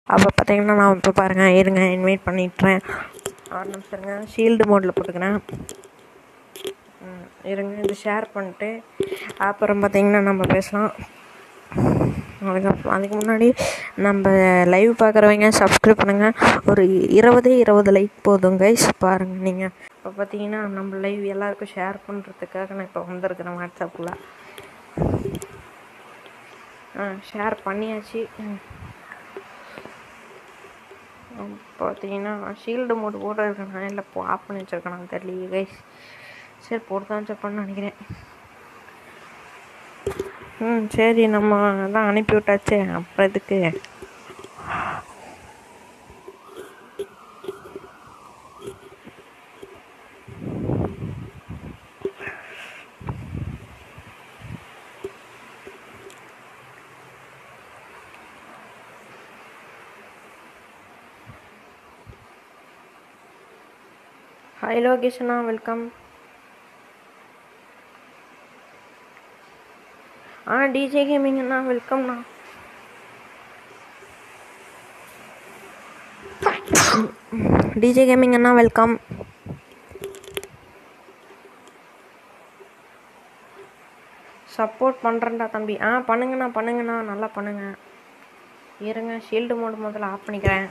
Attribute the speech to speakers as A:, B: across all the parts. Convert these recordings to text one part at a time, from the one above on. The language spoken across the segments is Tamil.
A: அப்போ பார்த்தீங்கன்னா நான் இப்போ பாருங்கள் இருங்க இன்வைட் பண்ணிட்டுறேன் ஒரு நிமிஷம் இருங்க ஷீல்டு மோடில் போட்டுக்கிறேன் ம், இருங்க இது ஷேர் பண்ணிட்டு அப்புறம் பார்த்தீங்கன்னா நம்ம பேசலாம் அதுக்கு அதுக்கு முன்னாடி நம்ம லைவ் பார்க்குறவங்க சப்ஸ்கிரைப் பண்ணுங்கள் ஒரு இருபதே இருபது லைக் போதும் கைஸ் பாருங்கள் நீங்கள் இப்போ பார்த்தீங்கன்னா நம்ம லைவ் எல்லாருக்கும் ஷேர் பண்ணுறதுக்காக நான் இப்போ வந்திருக்கிறேன் வாட்ஸ்அப்பில் ஆ ஷேர் பண்ணியாச்சு ம். அப்புறம் பார்த்தீங்கன்னா ஷீல்டு மோடு போட்டு இருக்கேன் இல்லை இப்போ ஆஃப் பண்ணி வச்சுருக்கேன் தெரியலையே கைஸ் சரி போட்டு தான் வச்சிருப்பேன்னு நினைக்கிறேன் ம் சரி நம்ம தான் அனுப்பி விட்டாச்சே அப்புறம் எதுக்கு ஹாய் லோகேஷனா வெல்கம் ஆ டிஜே கேமிங்கண்ணா வெல்கம்ண்ணா டிஜே கேமிங் அண்ணா வெல்கம் சப்போர்ட் பண்ணுறேன்டா தம்பி ஆ பண்ணுங்கண்ணா பண்ணுங்கண்ணா நல்லா பண்ணுங்க இருங்க ஷீல்டு மோடு முதல்ல ஆஃப் பண்ணிக்கிறேன்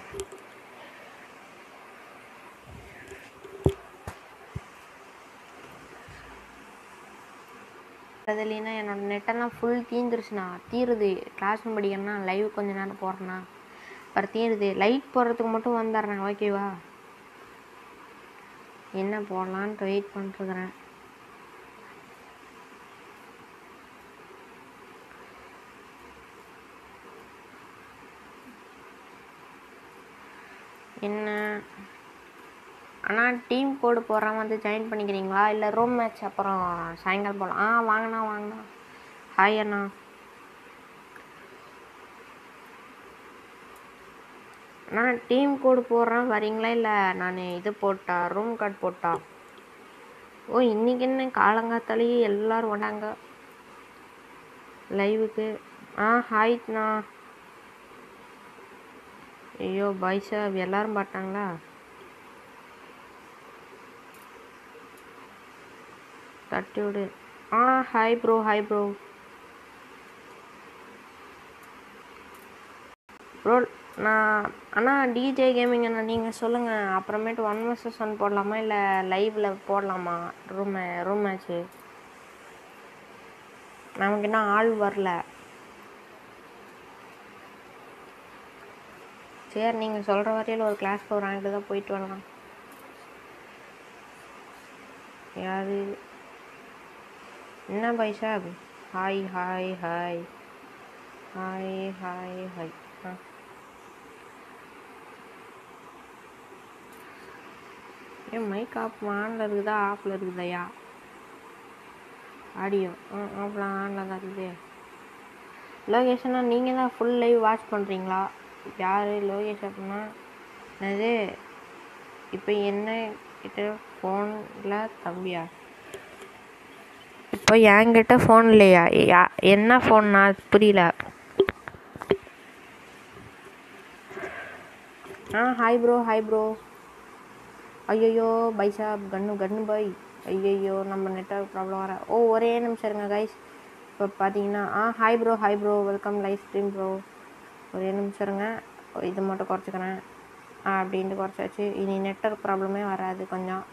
A: அது இல்லைன்னா என்னோட நெட்டெல்லாம் ஃபுல் தீந்துருச்சுண்ணா தீருது கிளாஸ் ரூம் படிக்கிறேன்னா லைவ் கொஞ்ச நேரம் போடுறேண்ணா அப்புறம் தீருது லைட் போடுறதுக்கு மட்டும் வந்துடுறேன் ஓகேவா என்ன போடலான்ட்டு வெயிட் பண்ணிட்டுருக்குறேன் என்ன ஆனால் டீம் கோடு போடுறாம வந்து ஜாயின் பண்ணிக்கிறீங்களா இல்லை ரூம் மேட்ச் அப்புறம் சாயங்காலம் போகலாம் ஆ வாங்கண்ணா வாங்கண்ணா ஹாய் அண்ணா அண்ணா டீம் கோடு போடுறேன் வரீங்களா இல்லை நான் இது போட்டா ரூம் கார்டு போட்டா ஓ இன்னைக்கு என்ன காலங்காத்தாலேயே எல்லாரும் வந்தாங்க லைவுக்கு ஆ ஹாய்ண்ணா ஐயோ பாய் சார் எல்லாரும் பார்த்தாங்களா தட்டி விடு ஆ hi bro hi bro bro நான் அண்ணா டிஜே கேமிங் அண்ணா நீங்கள் சொல்லுங்கள் அப்புறமேட்டு ஒன் வர்சஸ் ஒன் போடலாமா இல்லை லைவில் போடலாமா ரூம் ரூம் மேட்ச்சு நமக்கு இன்னும் ஆள் வரல சரி நீங்கள் சொல்கிற வரையில் ஒரு கிளாஸ்க்கு ஒரு ஆங்கிட்டு தான் போயிட்டு வரலாம் யாரு என்ன பாய் சாப் hi hi hi hi hi hi ஆ ஏன் மைக் ஆஃப் ஆனில் இருக்குதா ஆஃபில் இருக்குதாயா ஆடியோ ஆ ஆஃபில் ஆனில் தான் இருக்குது லோகேஷனா நீங்கள் தான் ஃபுல் லைவ் வாட்ச் பண்ணுறீங்களா யார் லோகேஷ் அப்படின்னா என்னது இப்போ என்ன கிட்ட ஃபோனில் தம்பியா இப்போ என்கிட்ட ஃபோன் இல்லையா யா- என்ன ஃபோன் நான் புரியல ஆ ஹாய் ப்ரோ ஹாய் ப்ரோ ஐயையோ பை சாப் கன்னு கன்னு பை ஐயையோ நம்ம நெட்ஒர்க் ப்ராப்ளம் வர ஓ ஒரே நிமிஷம் இருங்க கைஸ் இப்போ பார்த்தீங்கன்னா ஆ hi bro hi bro welcome live stream bro ஒரே நிமிஷம் இருங்க இது மட்டும் குறைச்சிக்கிறேன் ஆ அப்படின்ட்டு குறைச்சாச்சு இனி நெட்ஒர்க் ப்ராப்ளமே வராது கொஞ்சம்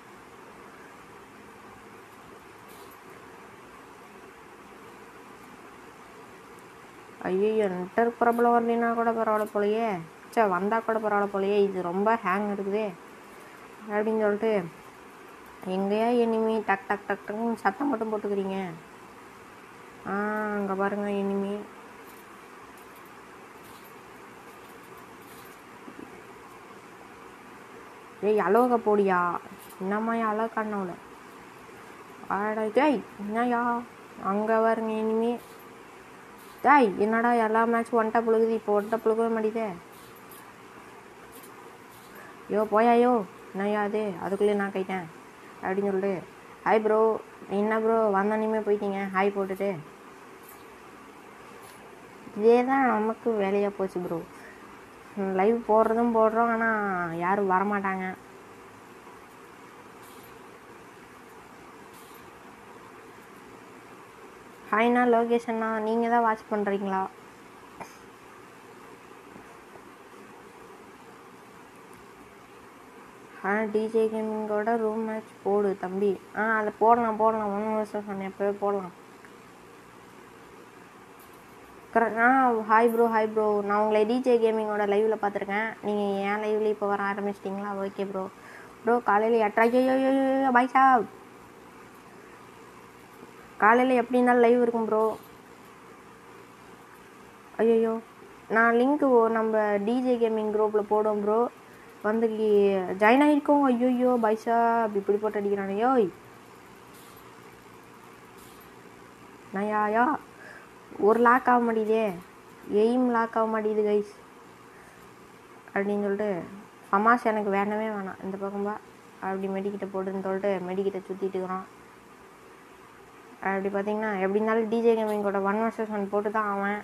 A: ஐயோ நெட்ஒர்க் ப்ராப்ளம் வரலைன்னா கூட பரவாயில்ல போலையே சே வந்தால் கூட பரவாயில்ல போலையே இது ரொம்ப ஹேங் இருக்குதே அப்படின்னு சொல்லிட்டு எங்கேயா எனிமி டக் டக் டக் டக்குன்னு சத்தம் மட்டும் போட்டுக்கிறீங்க ஆ அங்கே பாருங்க எனிமி ஏய் அலோக போடியா என்னம்மா அலோ கண்ணவுல ஆடா டேய் என்னயா அங்கே பாருங்க இனிமே டேய் என்னடா எல்லா மேட்ச் ஒன்ட்டா புழுகுது இப்போ ஒன்ட்டா புழுகவே மாட்டேதே யோ போயாயோ என்னய்யா அது அதுக்குள்ளே நான் கைட்டேன் அப்படின்னு சொல்லிட்டு ஹாய் ப்ரோ என்ன ப்ரோ வந்தோன்னே போயிட்டீங்க ஹாய் போட்டுட்டு இதே தான் நமக்கு வேலையாக போச்சு ப்ரோ லைவ் போடுறதும் போடுறோம் ஆனால் யாரும் வரமாட்டாங்க ஹாய்ண்ணா லோகேஷண்ணா நீங்கள் தான் வாட்ச் பண்ணுறீங்களா ஆ டிஜே கேமிங்கோட ரூம் மேட்ச் போடு தம்பி ஆ அதை போடலாம் போடலாம் ஒன்றும் வருஷம் சொன்னேன் எப்போவே போடலாம் கரெக்ட் ஆ ஹாய் ப்ரோ ஹாய் ப்ரோ நான் உங்களை டிஜே கேமிங்கோட லைவில் பார்த்துருக்கேன் நீங்கள் என் லைவ்ல இப்போ வர ஆரம்பிச்சிட்டிங்களா ஓகே ப்ரோ ப்ரோ காலையில் எட்டரை ஐயோ பாய் சாப் காலையில் எப்படி இருந்தாலும் லைவ் இருக்கும் ப்ரோ ஐயோ நான் லிங்க்கு நம்ம டிஜே கேமிங் குரூப்பில் போடுவோம் ப்ரோ வந்து ஜாயின் ஆகிருக்கோம் ஐயோயோ பைசா அப்படி இப்படி போட்டு அடிக்கிறானே யோய் நயா யா ஒரு லாக் ஆக மாட்டேதே எய்ம் லாக் ஆக மாட்டேங்குது கைஸ் அப்படின்னு சொல்லிட்டு ஃபமாஸ் எனக்கு வேணவே வேணாம் இந்த பக்கம்பா அப்படி மெடிக்கிட்ட போட்டுன்னு சொல்லிட்டு மெடிக்கிட்ட சுற்றிட்டு இருக்கிறான் அப்படி பார்த்தீங்கன்னா எப்படி இருந்தாலும் டிஜே கேமிங்கோட ஒன் வர்சஸ் ஒன் போட்டு தான் அவன்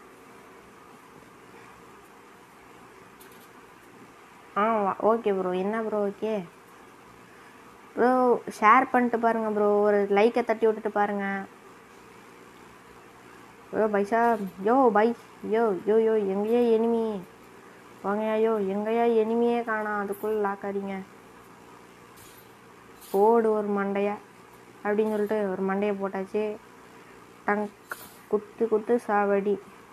A: ஆ ஓகே ப்ரோ என்ன ப்ரோ ஓகே ப்ரோ ஷேர் பண்ணிட்டு பாருங்கள் ப்ரோ ஒரு லைக்கை தட்டி விட்டுட்டு பாருங்கள் யோ பைசா யோ பை யோ யோ யோ எங்கேயா எனிமி வாங்கயா யோ எங்கேயா எனிமியே காணாம் அதுக்குள்ளே லாக் அடிங்க போடு ஒரு மண்டைய அப்படின்னு சொல்லிட்டு ஒரு மண்டையை போட்டாச்சு டங்க் குத்து குத்து சாவடி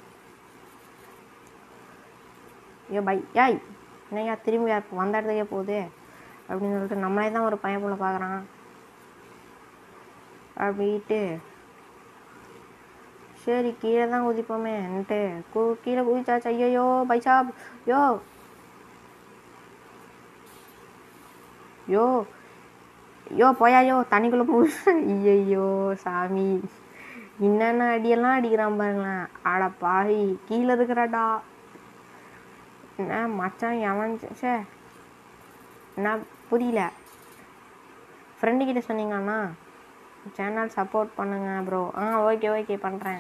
A: ஐயோ பை யாய் என்னையா திரும்பி யார் வந்த இடத்துக்கே போகுது அப்படின்னு சொல்லிட்டு நம்மளே தான் ஒரு பையன் போல பார்க்குறான் அப்படின்ட்டு சரி கீழே தான் குதிப்போமேன்ட்டு கு கீழே குதிச்சாச்சு ஐயோ பைசா யோ யோ யோ போயா யோ தண்ணிக்குள்ளே போ ஐயையோ சாமி என்னென்ன அடியெல்லாம் அடிக்கிறான் பாருங்களேன் ஆட பாவி கீழே இருக்கிறாடா என்ன மச்சான் எவன் சே என்ன புரியல ஃப்ரெண்டு கிட்ட சொன்னீங்கண்ணா சேனல் சப்போர்ட் பண்ணுங்க ப்ரோ ஆ ஓகே ஓகே பண்ணுறேன்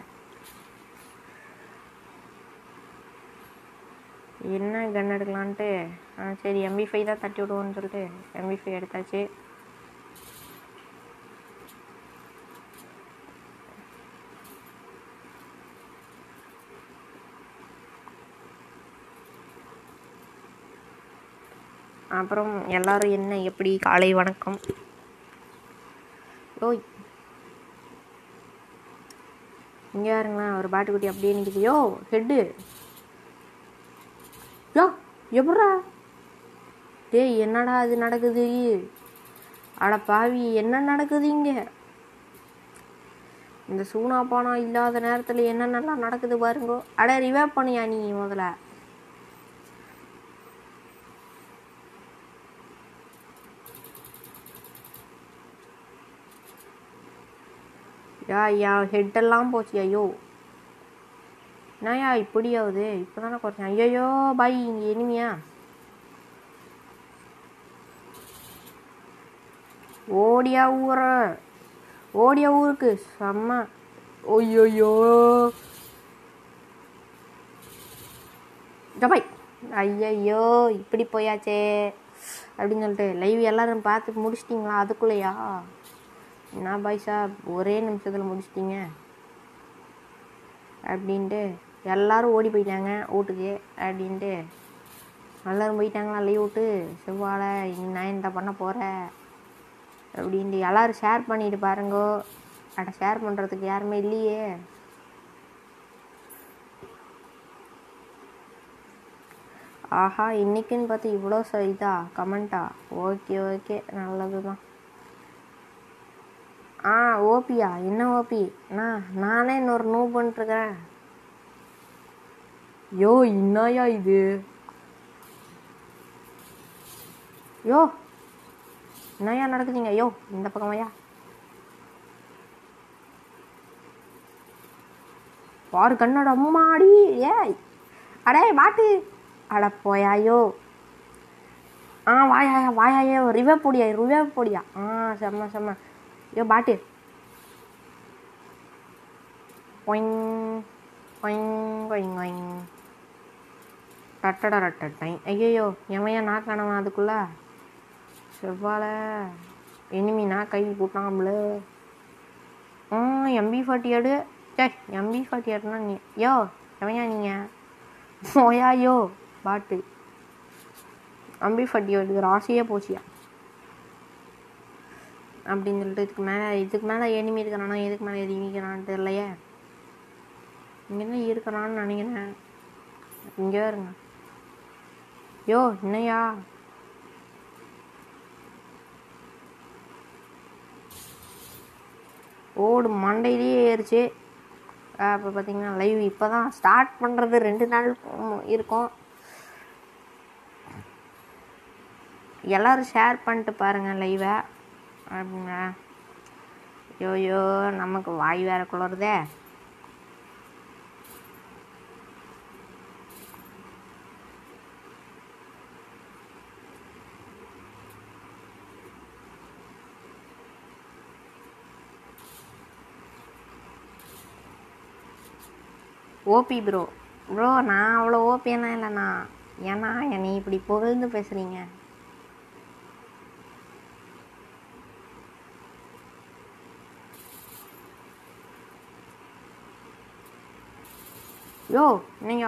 A: என்ன கன் எடுக்கலான்ட்டு ஆ சரி எம்பி ஃபைவ் தான் தட்டி விடுவோன்னு சொல்லிட்டு எம்பி ஃபைவ் எடுத்தாச்சு அப்புறம் எல்லாரும் என்ன எப்படி காலை வணக்கம் ஓய் இங்கே யாருங்களேன் ஒரு பாட்டுக்குட்டி அப்படியே நிற்கிது யோ ஹெட்டு யோ எப்பட்றா டேய் என்னடா இது நடக்குது அட பாவி என்ன நடக்குது இங்கே இந்த சூனாப்பானம் இல்லாத நேரத்தில் என்னென்னலாம் நடக்குது பாருங்கோ அட ரிவைவ் பண்ணியா நீ முதல்ல யா யா ஹெட்டெல்லாம் போச்சு ஐயோ என்னயா இப்படி ஆகுது இப்போ தானே குறைச்சேன் ஐயோ பாய் இங்கே இனிமையா ஓடியா ஊர ஓடியா ஊருக்கு செம்ம ஐயோயோ ஜபாய் ஐயையோ இப்படி போயாச்சே அப்படின்னு சொல்லிட்டு லைவ் எல்லாரும் பார்த்து முடிச்சிட்டிங்களா அதுக்குள்ளேயா என்ன பாய்ஸா ஒரே நிமிஷத்தில் முடிச்சிட்டிங்க அப்படின்ட்டு எல்லாரும் ஓடி போயிட்டாங்க வீட்டுக்கு அப்படின்ட்டு எல்லாரும் போயிட்டாங்களா லீவ் விட்டு செவ்வாழை இனி நான் என்ன பண்ண போகிறேன் அப்படின்ட்டு எல்லாரும் ஷேர் பண்ணிட்டு பாருங்கோ அட ஷேர் பண்ணுறதுக்கு யாருமே இல்லையே ஆஹா இன்னைக்குன்னு பார்த்து இவ்வளோ ச இதா கமெண்ட்டா ஓகே ஓகே நல்லது தான் ஆ ஓபியா என்ன ஓபி அண்ணா நானே இன்னொரு நூ பண்ணிட்டுருக்கிறேன் யோ என்னயா இது யோ என்னயா நடக்குதுங்க யோ இந்த பக்கமாயா பாரு கண்ணோட அம்மாடி ஏய் அடே வாட்டு அட போயாயோ ஆ வாயா வாயாயோ ரிவே பொடியா ரிவே பொடியா ஆ செம்ம செம்ம யோ பாட்டு ஒயிங் ஒயிங் ஒயிங் ஒயிங் டட்டட ரட்டட்டை ஐயோ எவையா நான் காணவன் அதுக்குள்ள செவ்வாழை இனிமே நான் கை போட்டான்ல ஆ எம்பி ஃபார்ட்டி எடு சே எம்பி ஃபார்ட்டி எடுனா நீ யோ எவையா நீங்கள் ஓயா யோ பாட்டு எம்பி ஃபார்ட்டி எடுக்கிற ஆசையே போச்சியா அப்படின்னு சொல்லிட்டு இதுக்கு மேலே இதுக்கு மேலே எனிமி இருக்கிறானா எதுக்கு மேலே எனிமி இருக்கிறான்னு தெரியலையே இங்கே தான் இருக்கிறான்னு நினைக்கிறேன் இங்கே இருங்க யோ என்னையா ஓடு மண்டையிலேயே ஏறிச்சு அப்போ பார்த்தீங்கன்னா லைவ் இப்போ தான் ஸ்டார்ட் பண்ணுறது ரெண்டு நாள் உம், இருக்கும் எல்லோரும் ஷேர் பண்ணிட்டு பாருங்கள் லைவை அப்படிங்க ஐயோ நமக்கு வாய் வேற குளருதே ஓபி ப்ரோ ப்ரோ நான் அவ்வளோ ஓபியெல்லாம் இல்லைண்ணா ஏன்னா என்னை இப்படி புகழ்ந்து பேசுகிறீங்க யோ என்னையா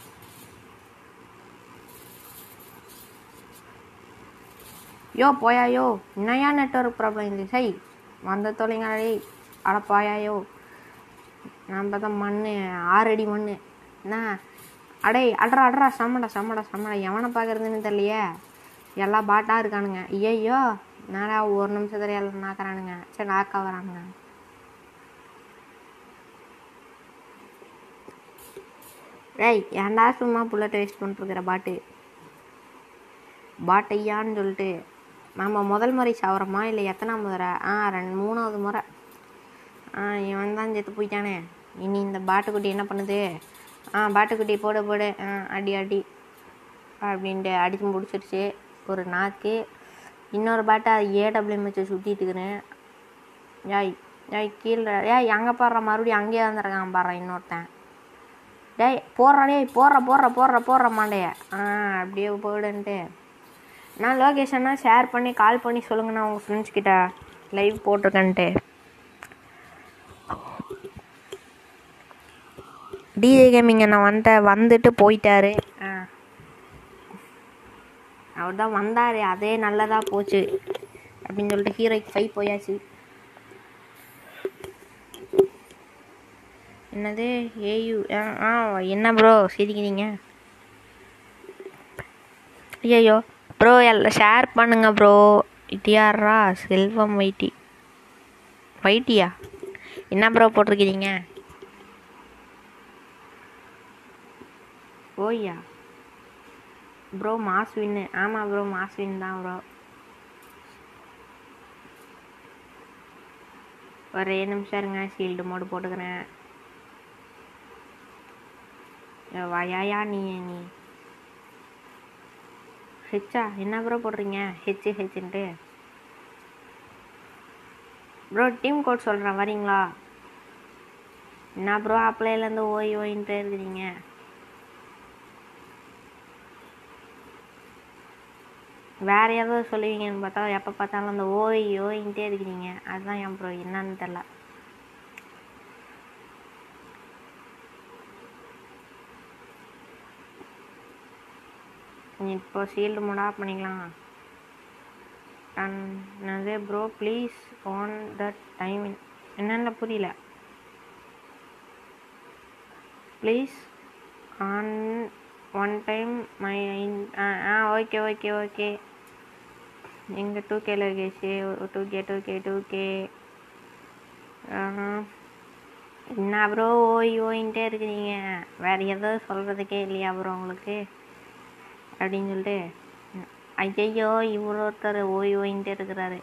A: யோ போயா யோ என்னையா நெட்ஒர்க் ப்ராப்ளம் இது சை வந்த தொலைங்களே அட போயாயோ நம்ம தான் மண் ஆறடி மண் என்ன அடே அட்ரா அட்ரா சம்மடா சம்மடா சம்மடா எவனை பார்க்குறதுன்னு தெரியலையே எல்லாம் பாட்டாக இருக்கானுங்க ஐயோ நாடா ஒரு நிமிஷத்துல எல்லாம் நாக்குறானுங்க சரி நாக்கா வரானுங்க டேய் ஏன்டா சும்மா புல்லட் வேஸ்ட் பண்ணிட்டுருக்கிற பாட்டு பாட்டையான்னு சொல்லிட்டு நம்ம முதல் முறை சாவறோமா இல்லை எத்தனாம் முறை ஆ ரெண்டு மூணாவது முறை ஆ இவன் தான் செத்து போயிட்டானே இனி இந்த பாட்டுக்குட்டி என்ன பண்ணுது ஆ பாட்டுக்குட்டி போடு போடு ஆ அடி அடி அப்படின்ட்டு அடிச்சு முடிச்சிருச்சு ஒரு நாக்கு இன்னொரு பாட்டை ஏடபிள்யூஎம் வச்சு சுற்றிட்டு இருக்கிறேன் ஏய் ஏய் கீழே ஏய் அங்கே பாடுற மறுபடியும் அங்கேயே வந்துருக்கான் பாடுறான் இன்னொருத்தன் டேய் போடுறா டேய் போடுற போடுற போடுற போடுற மாண்டைய ஆ அப்படியே போயிடுன்ட்டு நான் லொக்கேஷன்னா ஷேர் பண்ணி கால் பண்ணி சொல்லுங்கண்ணா உங்கள் ஃப்ரெண்ட்ஸ் கிட்ட லைவ் போட்டிருக்கேன்ட்டு டிஜே கேமிங் அண்ணா வந்த வந்துட்டு போயிட்டாரு ஆ அவர் தான் வந்தார் அதே நல்லதாக போச்சு அப்படின்னு சொல்லிட்டு ஹீரோய்க்கு ஃபைவ் போயாச்சு என்னது ஏயு ஆ ஆ என்ன ப்ரோ சிரிக்கிறீங்க ஐயோ ப்ரோ எல்லாம் ஷேர் பண்ணுங்க ப்ரோ இது யாரா செல்வம் வைட்டி வைட்டியா என்ன ப்ரோ போட்டிருக்கிறீங்க ஓய்யா ப்ரோ மாஸ் வின்னு ஆமாம் ப்ரோ மாஸ் வின் தான் ப்ரோ ஒரே நிமிஷம் இருங்க ஷீல்டு மோடு போட்டுக்கிறேன் ஏ, வாயாயா நீ நீ ஹெச்சா என்ன ப்ரோ போடுறீங்க ஹெச் ஹெச்ன்ட்டு ப்ரோ டீம் கோட் சொல்கிறேன் வரீங்களா என்ன ப்ரோ அப்ளைலேருந்து ஓய் ஓயின்ட்டு இருக்கிறீங்க வேற ஏதோ சொல்லுவீங்கன்னு பார்த்தா எப்போ பார்த்தாலும் அந்த ஓய் ஓயின்ட்டே இருக்கிறீங்க அதுதான் என் ப்ரோ என்னன்னு தெரில இப்போ ஷீல்டு மூட் ஆஃப் பண்ணிக்கலாம் என்னது bro please on the timing என்னென்ன புரியல please on one time my ஆ ஆ ஓகே ஓகே ஓகே எங்கள் டூ கே லோகேஷு two K two K two K என்ன ப்ரோ ஓய் ஓயின்ட்டே இருக்கிறீங்க வேறு எதோ சொல்கிறதுக்கே இல்லையா ப்ரோ உங்களுக்கு அப்படின்னு சொல்லிட்டு ஐயையோ இவர் ஒருத்தர் ஓய் ஓயின்ட்டே இருக்கிறாரு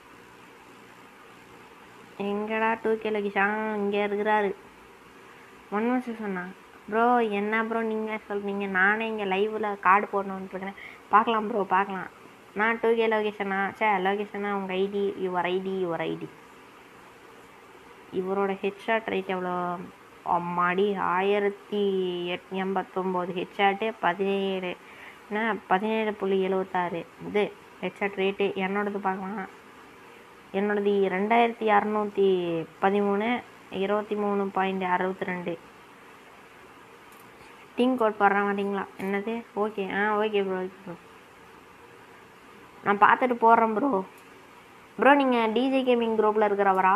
A: எங்கடா டூ கே லொகேஷன் இங்கே இருக்கிறாரு ஒன் வருஷம் சொன்னா ப்ரோ என்ன ப்ரோ நீங்கள் சொல்கிறீங்க நானே இங்கே லைவில் கார்டு போடணுன்ட்டு இருக்கிறேன் பார்க்கலாம் ப்ரோ பார்க்கலாம் நான் டூ கே லொகேஷனா சே லொகேஷனா உங்கள் ID your ID your ID இவரோட ஹெட்ஷாட் ரேட் எவ்வளோ அம்மாடி ஆயிரத்தி எட் எண்பத்தொம்போது ஹெச்ஆட்டு பதினேழு என்ன பதினேழு புள்ளி எழுவத்தாறு இது ஹெச்ஆட் ரேட்டு என்னோடது பார்க்கலாம் என்னோடது ரெண்டாயிரத்தி அறநூற்றி பதிமூணு இருபத்தி மூணு பாயிண்ட் அறுபத்தி ரெண்டு டீம் கோட் போடுற மாட்டிங்களா என்னது ஓகே ஆ ஓகே ப்ரோ ஓகே ப்ரோ நான் பார்த்துட்டு போடுறேன் ப்ரோ ப்ரோ நீங்கள் டிஜே கேமிங் குரூப்பில் இருக்கிறவரா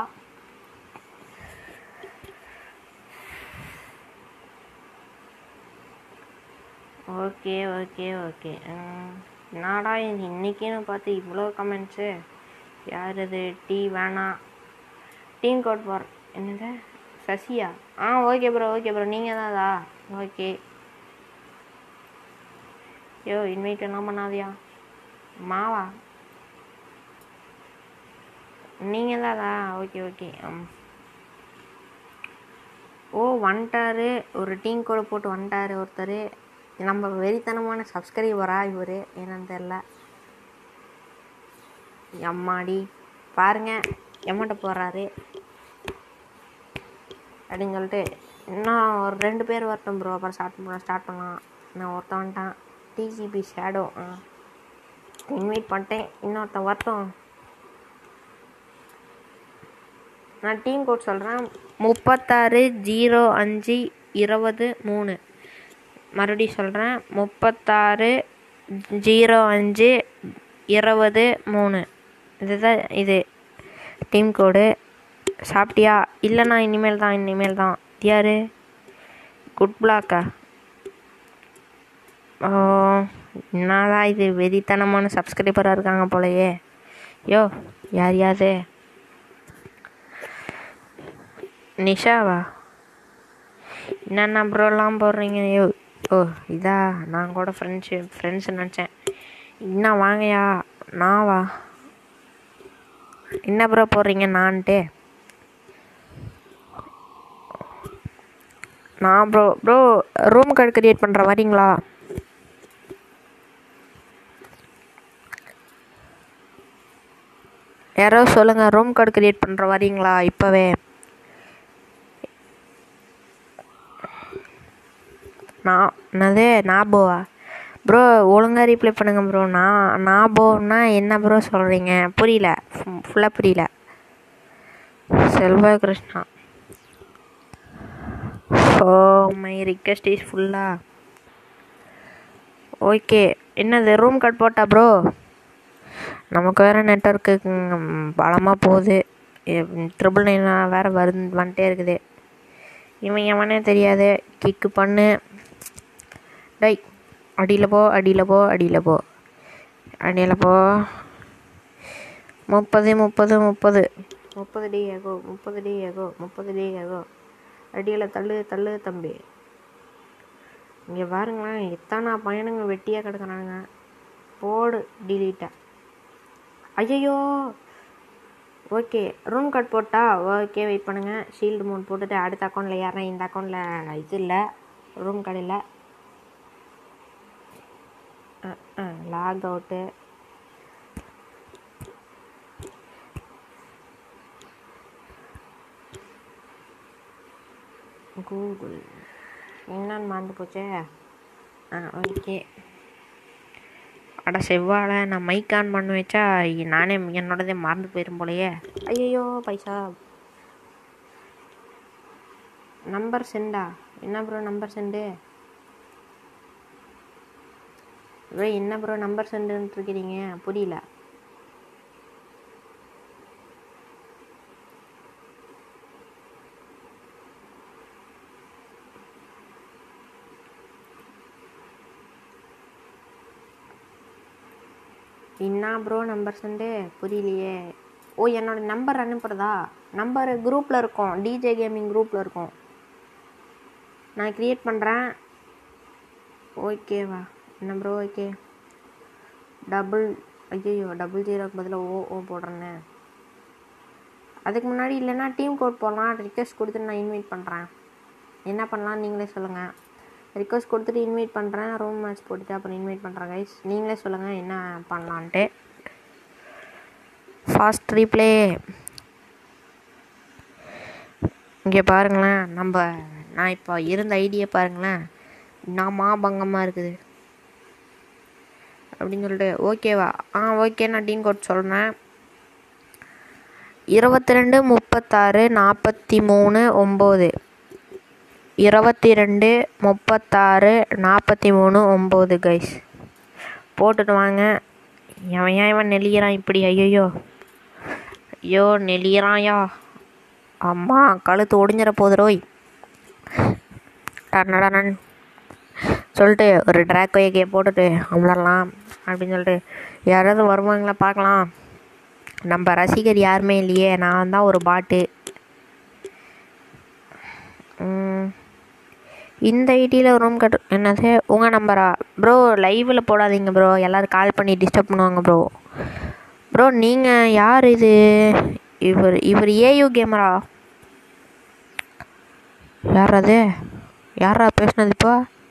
A: ஓகே ஓகே ஓகே என்னடா இது இன்னைக்குன்னு பார்த்து இவ்வளோ கமெண்ட்ஸு யார் இது டீ வேணாம் டீம் கோட் போர் என்னது சசியா ஆ ஓகே ப்ரோ ஓகே ப்ரோ நீங்கள் தான் அதா ஓகே யோ இன்வைட் எல்லாம் பண்ணாதியா மாவா நீங்கள் தான் அதா ஓகே ஓகே ம் ஓ வந்துட்டாரு ஒரு டீம் கோடு போட்டு வந்துட்டாரு ஒருத்தர் நம்ம வெறித்தனமான சப்ஸ்கிரைபரா இவர் என்னன்னு தெரில எம்மாடி பாருங்க எம்மட்ட போடுறாரு அப்படின்னு சொல்லிட்டு இன்னும் ஒரு ரெண்டு பேர் வரட்டும் ப்ரோ அப்புறம் ஸ்டார்ட் பண்ண ஸ்டார்ட் பண்ணலாம் நான் ஒருத்தன் வந்துட்டான் டிசிபி ஷேடோ ஆ இன்வைட் பண்ணிட்டேன் இன்னொருத்தன் வரட்டும் நான் டீம் கோட் சொல்கிறேன் முப்பத்தாறு ஜீரோ அஞ்சு இருபது மூணு மறுபடியும் சொல்கிறேன் முப்பத்தாறு ஜீரோ அஞ்சு இருபது மூணு இதுதான் இது டீம் கோடு சாப்பிட்டியா இல்லைண்ணா இனிமேல் தான் இனிமேல் தான் யார் குட் பிளாக்கா ஓ என்னதான் இது வெறித்தனமான சப்ஸ்கிரைபராக இருக்காங்க போலயே யோ யார் யாது நிஷாவா என்னென்ன ப்ரோலாம் போடுறீங்க ஐயோ ஓ இதா நான் கூட ஃப்ரெண்ட்ஸு ஃப்ரெண்ட்ஸ் நினச்சேன் என்ன வாங்கயா நான் வா என்ன ப்ரோ போடுறீங்க நான்ட்டு நான் bro bro room card create பண்ணுற வரீங்களா யாரோ சொல்லுங்கள் ரூம் கார்டு கிரியேட் பண்ணுற வரீங்களா இப்போவே நான் என்னது நாபோவா ப்ரோ ஒழுங்காக ரீப்ளை பண்ணுங்க ப்ரோ நான் நாபோன்னா என்ன ப்ரோ சொல்கிறீங்க புரியல ஃபுல்லாக புரியல Selva Krishna oh my request is ஃபுல்லா ஓகே என்னது ரூம் கார்டு போட்டா ப்ரோ நமக்கு வேறு நெட்ஒர்க்கு பலமாக போகுது ட்ரிபிள் நைன் வேறு வரு வந்துட்டே இருக்குது இவன் எவனே தெரியாது கிக்கு பண்ணு டை அடியில் போ அடியில் போ அடியில் போ அடியில் போ முப்பது முப்பது முப்பது முப்பது டி ஏகோ முப்பது டி ஏகோ முப்பது டி ஏகோ அடியில் தள்ளு தள்ளு தம்பி இங்கே பாருங்களேன் எத்தனை பையனுங்க வெட்டியாக கிடக்குறானுங்க போடு டிலீட்டா ஐயோ ஓகே ரூம் கார்டு போட்டா ஓகே வெயிட் பண்ணுங்கள் ஷீல்டு மூணு போட்டுட்டு அடுத்த அக்கௌண்ட்டில் யாருன்னா இந்த அக்கௌண்ட்டில் இது இல்லை ரூம் கார்டு இல்லை லாக் அவுட்டு கூகுள் என்னன்னு மறந்து போச்சே ஆ ஓகே அட செவ்வாழை நான் மைக் ஆன் பண்ணி வச்சா நானே என்னோடதே மறந்து போயிடும் போலையே ஐயோ பைசா நம்பர் செண்டா என்ன ப்ரோ நம்பர் செண்டு ப்ரோ என்ன ப்ரோ நம்பர் சென்டுன்ட்டு இருக்கிறீங்க புரியல என்ன ப்ரோ நம்பர் சென்டு புரியலையே ஓ என்னோட நம்பர் அனுப்புறதா நம்பர் குரூப்பில் இருக்கும் டிஜே கேமிங் குரூப்பில் இருக்கும் நான் க்ரியேட் பண்ணுறேன் ஓகேவா என்ன ப்ரோ ஓகே டபுள் ஐயோ டபுள் ஜீரோக்கு பதிலாக ஓ ஓ போடுறேன்னு அதுக்கு முன்னாடி இல்லைன்னா டீம் கோட் போடலாம் ரிக்வெஸ்ட் கொடுத்துட்டு நான் இன்வைட் பண்ணுறேன் என்ன பண்ணலாம் நீங்களே சொல்லுங்கள் ரிக்வெஸ்ட் கொடுத்துட்டு இன்வைட் பண்ணுறேன் ரூம் மேட்ச் போட்டுட்டு அப்புறம் இன்வைட் பண்ணுறேன் கைஸ் நீங்களே சொல்லுங்கள் என்ன பண்ணலான்ட்டு ஃபாஸ்ட் ரீப்ளே இங்கே பாருங்களேன் நம்ம நான் இப்போ இருந்த ஐடியா பாருங்களேன் நான் மாபங்கமாக இருக்குது அப்படின்னு சொல்லிட்டு ஓகேவா ஆ ஓகே நான் டீன் கோட் சொல்கிறேன் இருபத்தி ரெண்டு முப்பத்தாறு நாற்பத்தி மூணு ஒம்பது இருபத்தி ரெண்டு முப்பத்தாறு நாற்பத்தி மூணு ஒம்பது கைஸ் போட்டுட்டு வாங்க எவன் ஏன் இவன் நெளிகிறான் இப்படி ஐயோ ஐயோ நெளிகிறான்யா அம்மா கழுத்து ஒடிஞ்சிட போகுது ரோய் டர்னடனன் சொல்லிட்டு ஒரு ட்ராக் வைக்கே போட்டுட்டு அமரலாம் அப்படின்னு சொல்லிட்டு யாராவது வருவாங்களா பார்க்கலாம் நம்ம ரசிகர் யாருமே இல்லையே நான் தான் ஒரு பாட்டு ம், இந்த ஐடியில் ரூம் கட்டு என்னது உங்கள் நம்பரா ப்ரோ லைவில் போடாதீங்க ப்ரோ எல்லோரும் கால் பண்ணி டிஸ்டர்ப் பண்ணுவாங்க ப்ரோ ப்ரோ நீங்கள் யார் இது இவர் இவர் ஏயு கேமரா யார் அது யாரா பேசுனது இப்போ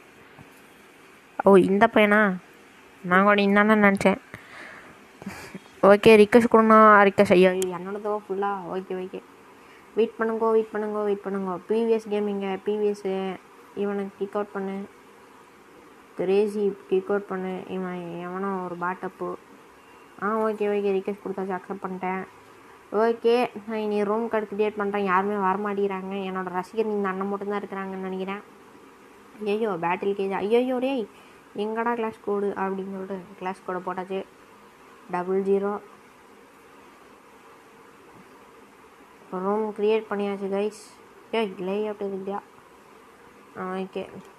A: ஓ இந்த பையனா நான் கூட இந்தானே நினச்சேன் ஓகே ரிக்வஸ்ட் கொடுண்ணா ரிக்வஸ்ட் ஐயோ என்னோடதோ ஃபுல்லாக ஓகே ஓகே வெயிட் பண்ணுங்கோ வெயிட் பண்ணுங்கோ வெயிட் பண்ணுங்கோ பிவிஎஸ் கேமிங்க பிவிஎஸ்ஸு இவனை கிக் அவுட் பண்ணு கிரேசி கிக் அவுட் பண்ணு இவன் எவனோ ஒரு பாட்டப்பு ஆ ஓகே ஓகே ரிக்வஸ்ட் கொடுத்தாச்சு அக்செப்ட் பண்ணிட்டேன் ஓகே நான் இனி ரூம் கார்டு கிரியேட் பண்ணுறேன் யாருமே வரமாட்டேங்கிறாங்க என்னோட ரசிகர் இந்த அண்ணன் மட்டும்தான் இருக்கிறாங்கன்னு நினைக்கிறேன் ஐயோ பேட்டில் கேஜ் ஐயோ டேய் எங்கடா கிளாஸ் கோடு அப்படின்னு சொல்லிட்டு கிளாஸ் கோடை போட்டாச்சு டபுள் ஜீரோ ரூம் க்ரியேட் பண்ணியாச்சு கைஸ் ஏ இல்லை அப்படி இல்லையா ஓகே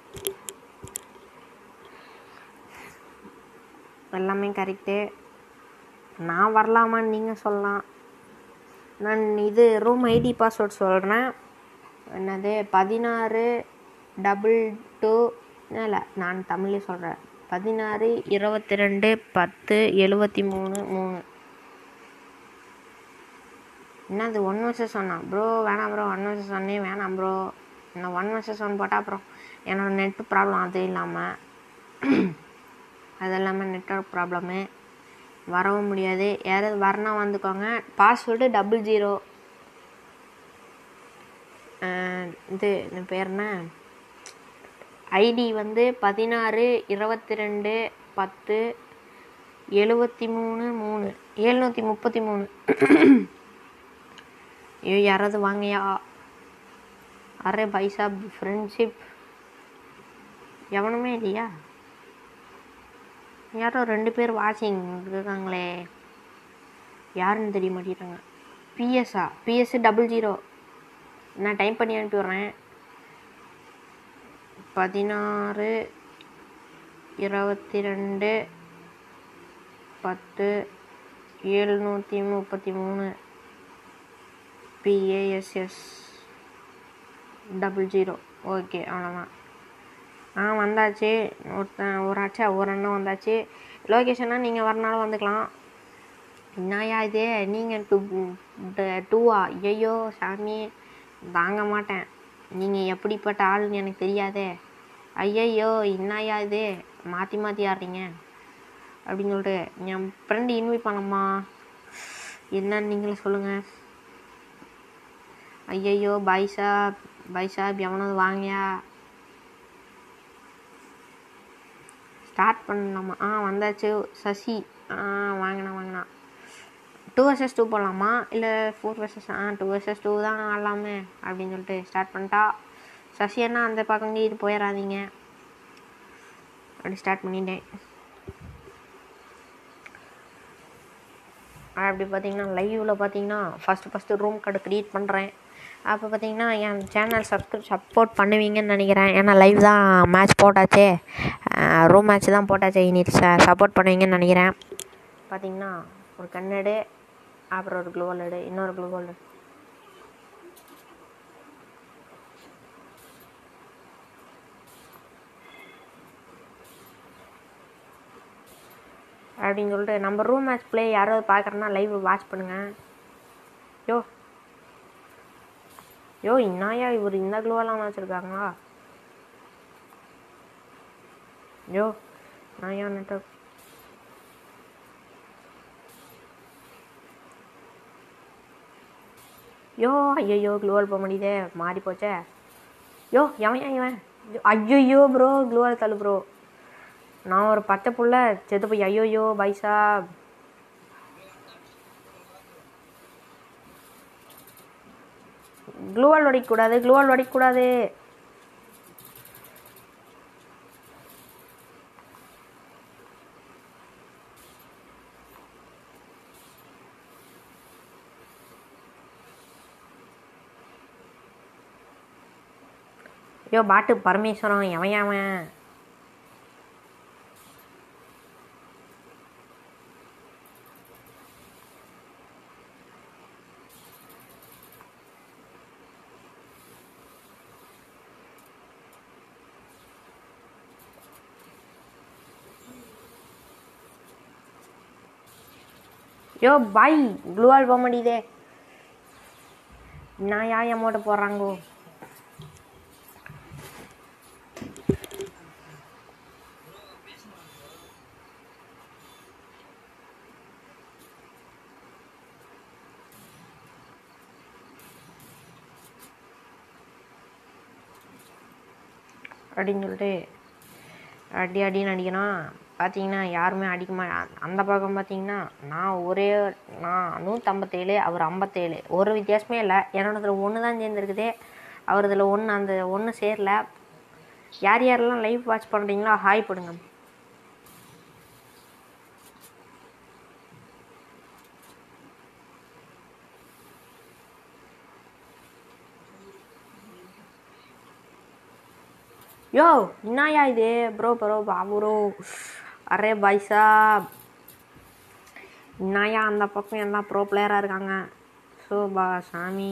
A: எல்லாமே கரெக்டு நான் வரலாமான்னு நீங்கள் சொல்லலாம் நான் இது ரூம் ஐடி பாஸ்வேர்ட் சொல்கிறேன் என்னது பதினாறு டபுள் டூ இல்லை நான் தமிழ்லே சொல்கிறேன் பதினாறு இருபத்தி ரெண்டு பத்து எழுபத்தி மூணு மூணு என்னது ஒன் வர்சஸ் ஒன்னா ப்ரோ வேணாம் ப்ரோ ஒன் வர்சஸ் ஒன்னே வேணாம் ப்ரோ நான் ஒன் வர்சஸ் ஒன் போட்டால் அப்புறம் என்னோட நெட்டு ப்ராப்ளம் அது இல்லாமல் அது இல்லாமல் நெட்ஒர்க் ப்ராப்ளமு வரவும் முடியாது யாராவது வரனா வந்துக்கோங்க பாஸ்வேர்டு டபுள் ஜீரோ இது இந்த பேர் என்ன ஐடி வந்து பதினாறு இருபத்தி ரெண்டு பத்து எழுபத்தி மூணு மூணு எழுநூற்றி முப்பத்தி மூணு ஐயோ யாராவது வாங்கயா அரே பைசாப் ஃப்ரெண்ட்ஷிப் எவனுமே இல்லையா யாரோ ரெண்டு பேர் வாட்சிங் இருக்காங்களே யாருன்னு தெரிய மாட்டேங்கிறாங்க பிஎஸ்ஸா பிஎஸ் டபுள் ஜீரோ நான் டைப் பண்ணி அனுப்பி விட்றேன் பதினாறு இருபத்தி ரெண்டு பத்து எழுநூற்றி முப்பத்தி மூணு பிஏஎஸ்எஸ் டபுள் ஜீரோ ஓகே அவ்வளோதான் ஆ வந்தாச்சு ஒருத்தன் ஒரு ஆச்சா ஒரு அண்ணன் வந்தாச்சு லொக்கேஷனாக நீங்கள் வரனாலும் வந்துக்கலாம் என்னயா இது நீங்கள் டூ டூவா ஐயோ சாமி தாங்க மாட்டேன் நீங்கள் எப்படிப்பட்ட ஆளுன்னு எனக்கு தெரியாதே ஐயையோ என்னயா இது மாற்றி மாற்றி ஆடுறீங்க அப்படின்னு சொல்லிட்டு என் ஃப்ரெண்டு இன்வைட் பண்ணலாமா என்னன்னு நீங்களே சொல்லுங்கள் ஐயையோ பைசா பைசா எவனாவது வாங்கயா ஸ்டார்ட் பண்ணலாமா ஆ வந்தாச்சு சசி ஆ வாங்கினா வாங்கினா டூ வர்சஸ் டூ போடலாமா இல்லை ஃபோர் வர்சஸ் ஆ டூ வர்சஸ் டூ தான் ஆடலாமே அப்படின்னு சொல்லிட்டு ஸ்டார்ட் பண்ணிட்டா சசி அண்ணா அந்த பக்கம் இது போயிடாதீங்க அப்படி ஸ்டார்ட் பண்ணிட்டேன் அப்படி பார்த்தீங்கன்னா லைவில் பார்த்தீங்கன்னா first first room card create பண்ணுறேன் அப்போ பார்த்தீங்கன்னா என் சேனல் சப்ஸ்கிரைப் சப்போர்ட் பண்ணுவீங்கன்னு நினைக்கிறேன் ஏன்னா லைவ் தான் மேட்ச் போட்டாச்சே ரூம் மேட்ச் தான் போட்டாச்சே இனி ச சப்போர்ட் பண்ணுவீங்கன்னு நினைக்கிறேன் பார்த்தீங்கன்னா ஒரு கண்ணெடு அப்புறம் ஒரு க்ளூவல் எடு இன்னொரு க்ளூவல் அப்படின்னு சொல்லிட்டு நம்ம ரூம் மேட்ச் ப்ளே யாராவது பார்க்குறேன்னா லைவ் வாட்ச் பண்ணுங்க யோ யோ இன்னாயா இவர் இந்த க்ளூவெல்லாம் வச்சுருக்காங்களா யோ நாயா நெட்ஒர்க் யோ ஐயோ க்ளூவல் போக முடியுதே மாறி போச்சே யோ எவன் இவன் ஐயோ ப்ரோ க்ளூவால் தள்ளு ப்ரோ நான் ஒரு பச்சை புள்ள செத்து போய் ஐயோயோ பைசா க்ளூவால் உடைக்கக்கூடாது க்ளூவால் உடைக்கக்கூடாது ஐயோ பாட்டு பரமேஸ்வரம் எவன் அவன் யோ பாய் க்ளூவால் போக மாட்டேதே நான் யா அமௌண்ட்டை போடுறாங்கோ அப்படின்னு சொல்லிட்டு அடி அடின்னு அடிக்கணும் பார்த்தீங்கன்னா யாருமே அடிக்க மா அந்த பக்கம் பார்த்தீங்கன்னா நான் ஒரே நான் நூற்றம்பத்தேழு அவர் ஐம்பத்தேழு ஒரு வித்தியாசமே இல்லை என்னோடதுல ஒன்று தான் சேர்ந்துருக்குது அவரதுல ஒன்று அந்த ஒன்று சேரல யார் யாரெல்லாம் லைவ் வாட்ச் பண்ணுறீங்களோ ஹாய் போடுங்க யோ என்னயா இது ப்ரோ ப்ரோ பாபுரோ அரே பைசா என்னயா அந்த பக்கம் எல்லாம் ப்ரோ பிளேயராக இருக்காங்க ஸோ பா சாமி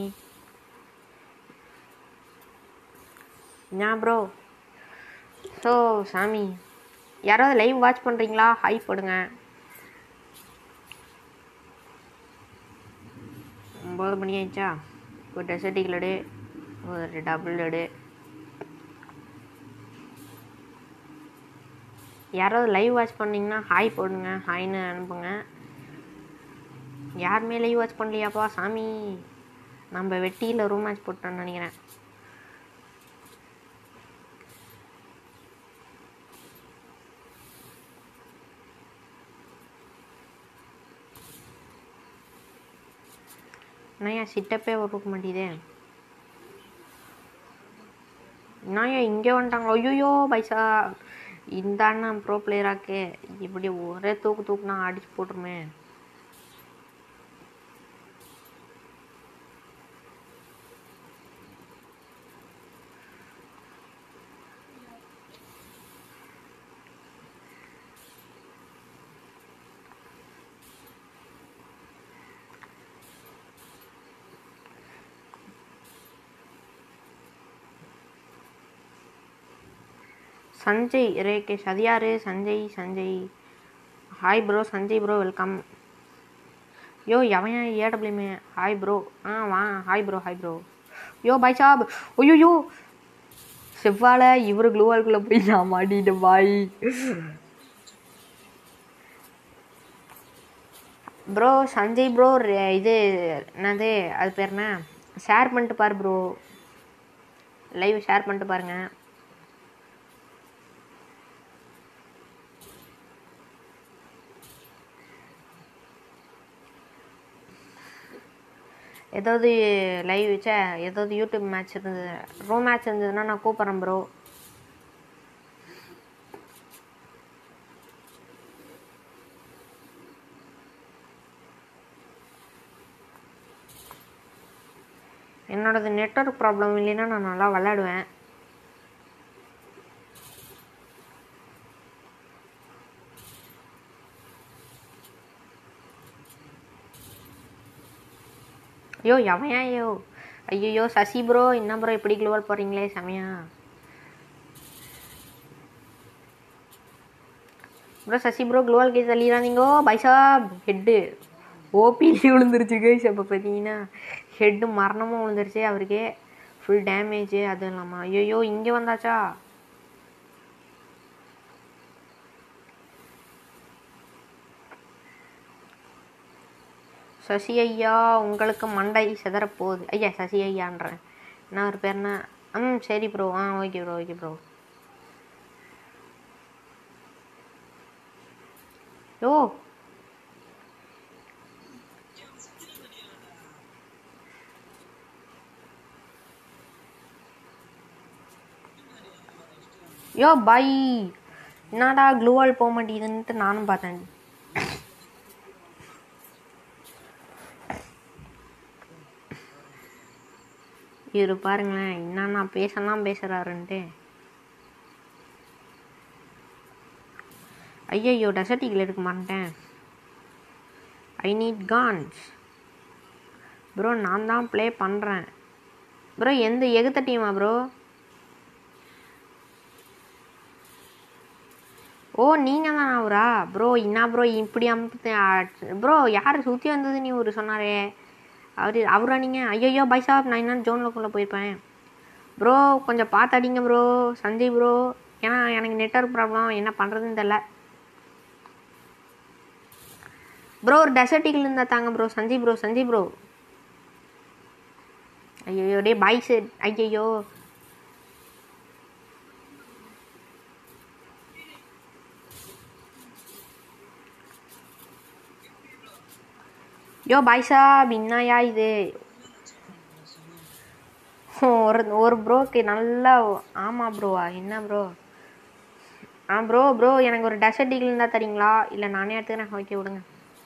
A: என்ன ப்ரோ ஸோ சாமி யாராவது லைவ் வாட்ச் பண்ணுறீங்களா ஹை போடுங்க ஒம்பது மணி ஆயிடுச்சா ஒரு டெசர்ட்டிக் லடு ஒரு டபுள் லடு யாராவது லைவ் வாட்ச் பண்ணீங்கன்னா ஹாய் போடுங்க ஹாய்னு அனுப்புங்க யாருமே லைவ் வாட்ச் பண்ணலையாப்பா சாமி நம்ம வெட்டியில் ரூம் மேட்ச் போட்டோன்னு நினைக்கிறேன் என்னையா சிட்டப்பே ஒர்க் மாட்டேதே என்னையா இங்கே வந்துட்டாங்களோ ஐயோ பைசா இந்த அண்ணன் ப்ரோ பிளேயராக்கு இப்படி ஒரே தூக்கு தூக்குனா அடிச்சு போட்டுருமே சஞ்சய் ரேகேஷ் அது யாரு Sanjay Sanjay hi bro Sanjay bro welcome yo எவன் ஏடபிள்யூமே ஹாய் ப்ரோ ஆ வா hi bro hi bro yo பாய் சாப் ஐயோ செவ்வாழை இவரு க்ளூவால்குள்ளே போய் நான் மாட்டிட்டு பாய் ப்ரோ சஞ்சய் ப்ரோ இது என்னது அது பேர் என்ன ஷேர் பண்ணிட்டு பாரு ப்ரோ லைவ் ஷேர் பண்ணிட்டு பாருங்க ஏதாவது லைவ் வச்சா ஏதாவது யூடியூப் மேட்ச் இருந்தது ரூம் மேட்ச் இருந்ததுன்னா நான் கூப்பிட்றேன் ப்ரோ என்னோடது நெட்ஒர்க் ப்ராப்ளம் இல்லைன்னா நான் நல்லா விளையாடுவேன் ஐயோ எவையா ஐயோ ஐயோ சசி ப்ரோ என்ன ப்ரோ இப்படி க்ளோவல் போடுறீங்களே செமையா ப்ரோ சசி ப்ரோ க்ளோவல் கேஸ் தள்ளிடாதீங்கோ பைசா ஹெட்டு ஓபிலி விழுந்துருச்சு கைஸ் அப்போ பார்த்தீங்கன்னா ஹெட்டு மரணமும் விழுந்துருச்சு அவருக்கே ஃபுல் டேமேஜ் அதுவும் இல்லாமல் ஐயோ இங்கே வந்தாச்சா சசி ஐயா உங்களுக்கு மண்டை சிதறப் போகுது ஐயா சசி ஐயான்றேன் என்ன ஒரு பேர் என்ன ம் சரி ப்ரோ ஆ okay bro okay bro yo yo bye என்னடா க்ளூவால் போக மாட்டேங்குதுன்ட்டு நானும் பார்த்தேன் இவரு பாருங்களேன் என்னன்னா பேசலாம் பேசுகிறாருன்ட்டு ஐயையோ டெசர்ட்டிகள் எடுக்க மாட்டேன் ஐ நீட் கான்ஸ் ப்ரோ நான் தான் ப்ளே பண்ணுறேன் ப்ரோ எந்த எகுத்த டீமா ப்ரோ ஓ நீங்கள் தான் அவரா ப்ரோ என்ன ப்ரோ இப்படி அமுத்து ப்ரோ யார் சுற்றி வந்தது நீ ஒரு சொன்னாரே அவர் அவரா நீங்கள் ஐயோ பை சாப் நான் என்ன ஜோனில் போயிருப்பேன் ப்ரோ கொஞ்சம் பார்த்து அடிங்க ப்ரோ சஞ்சய் ப்ரோ ஏன்னா எனக்கு நெட்ஒர்க் ப்ராப்ளம் என்ன பண்ணுறதுன்னு தெரில ப்ரோ ஒரு டெசர்ட்டிகள் இருந்தால் தாங்க bro Sanjay bro Sanjay bro ஐயோ டே பாய் சார் ஐயையோ யோ பாய் சாப் என்னயா இது ஒரு ஒரு ப்ரோக்கு நல்லா ஆமாம் ப்ரோவா என்ன ப்ரோ ஆ ப்ரோ ப்ரோ எனக்கு ஒரு டெசர்ட்டிகள் இருந்தால் தரீங்களா இல்லை நானே எடுத்துக்கிறேன் ஓகே விடுங்க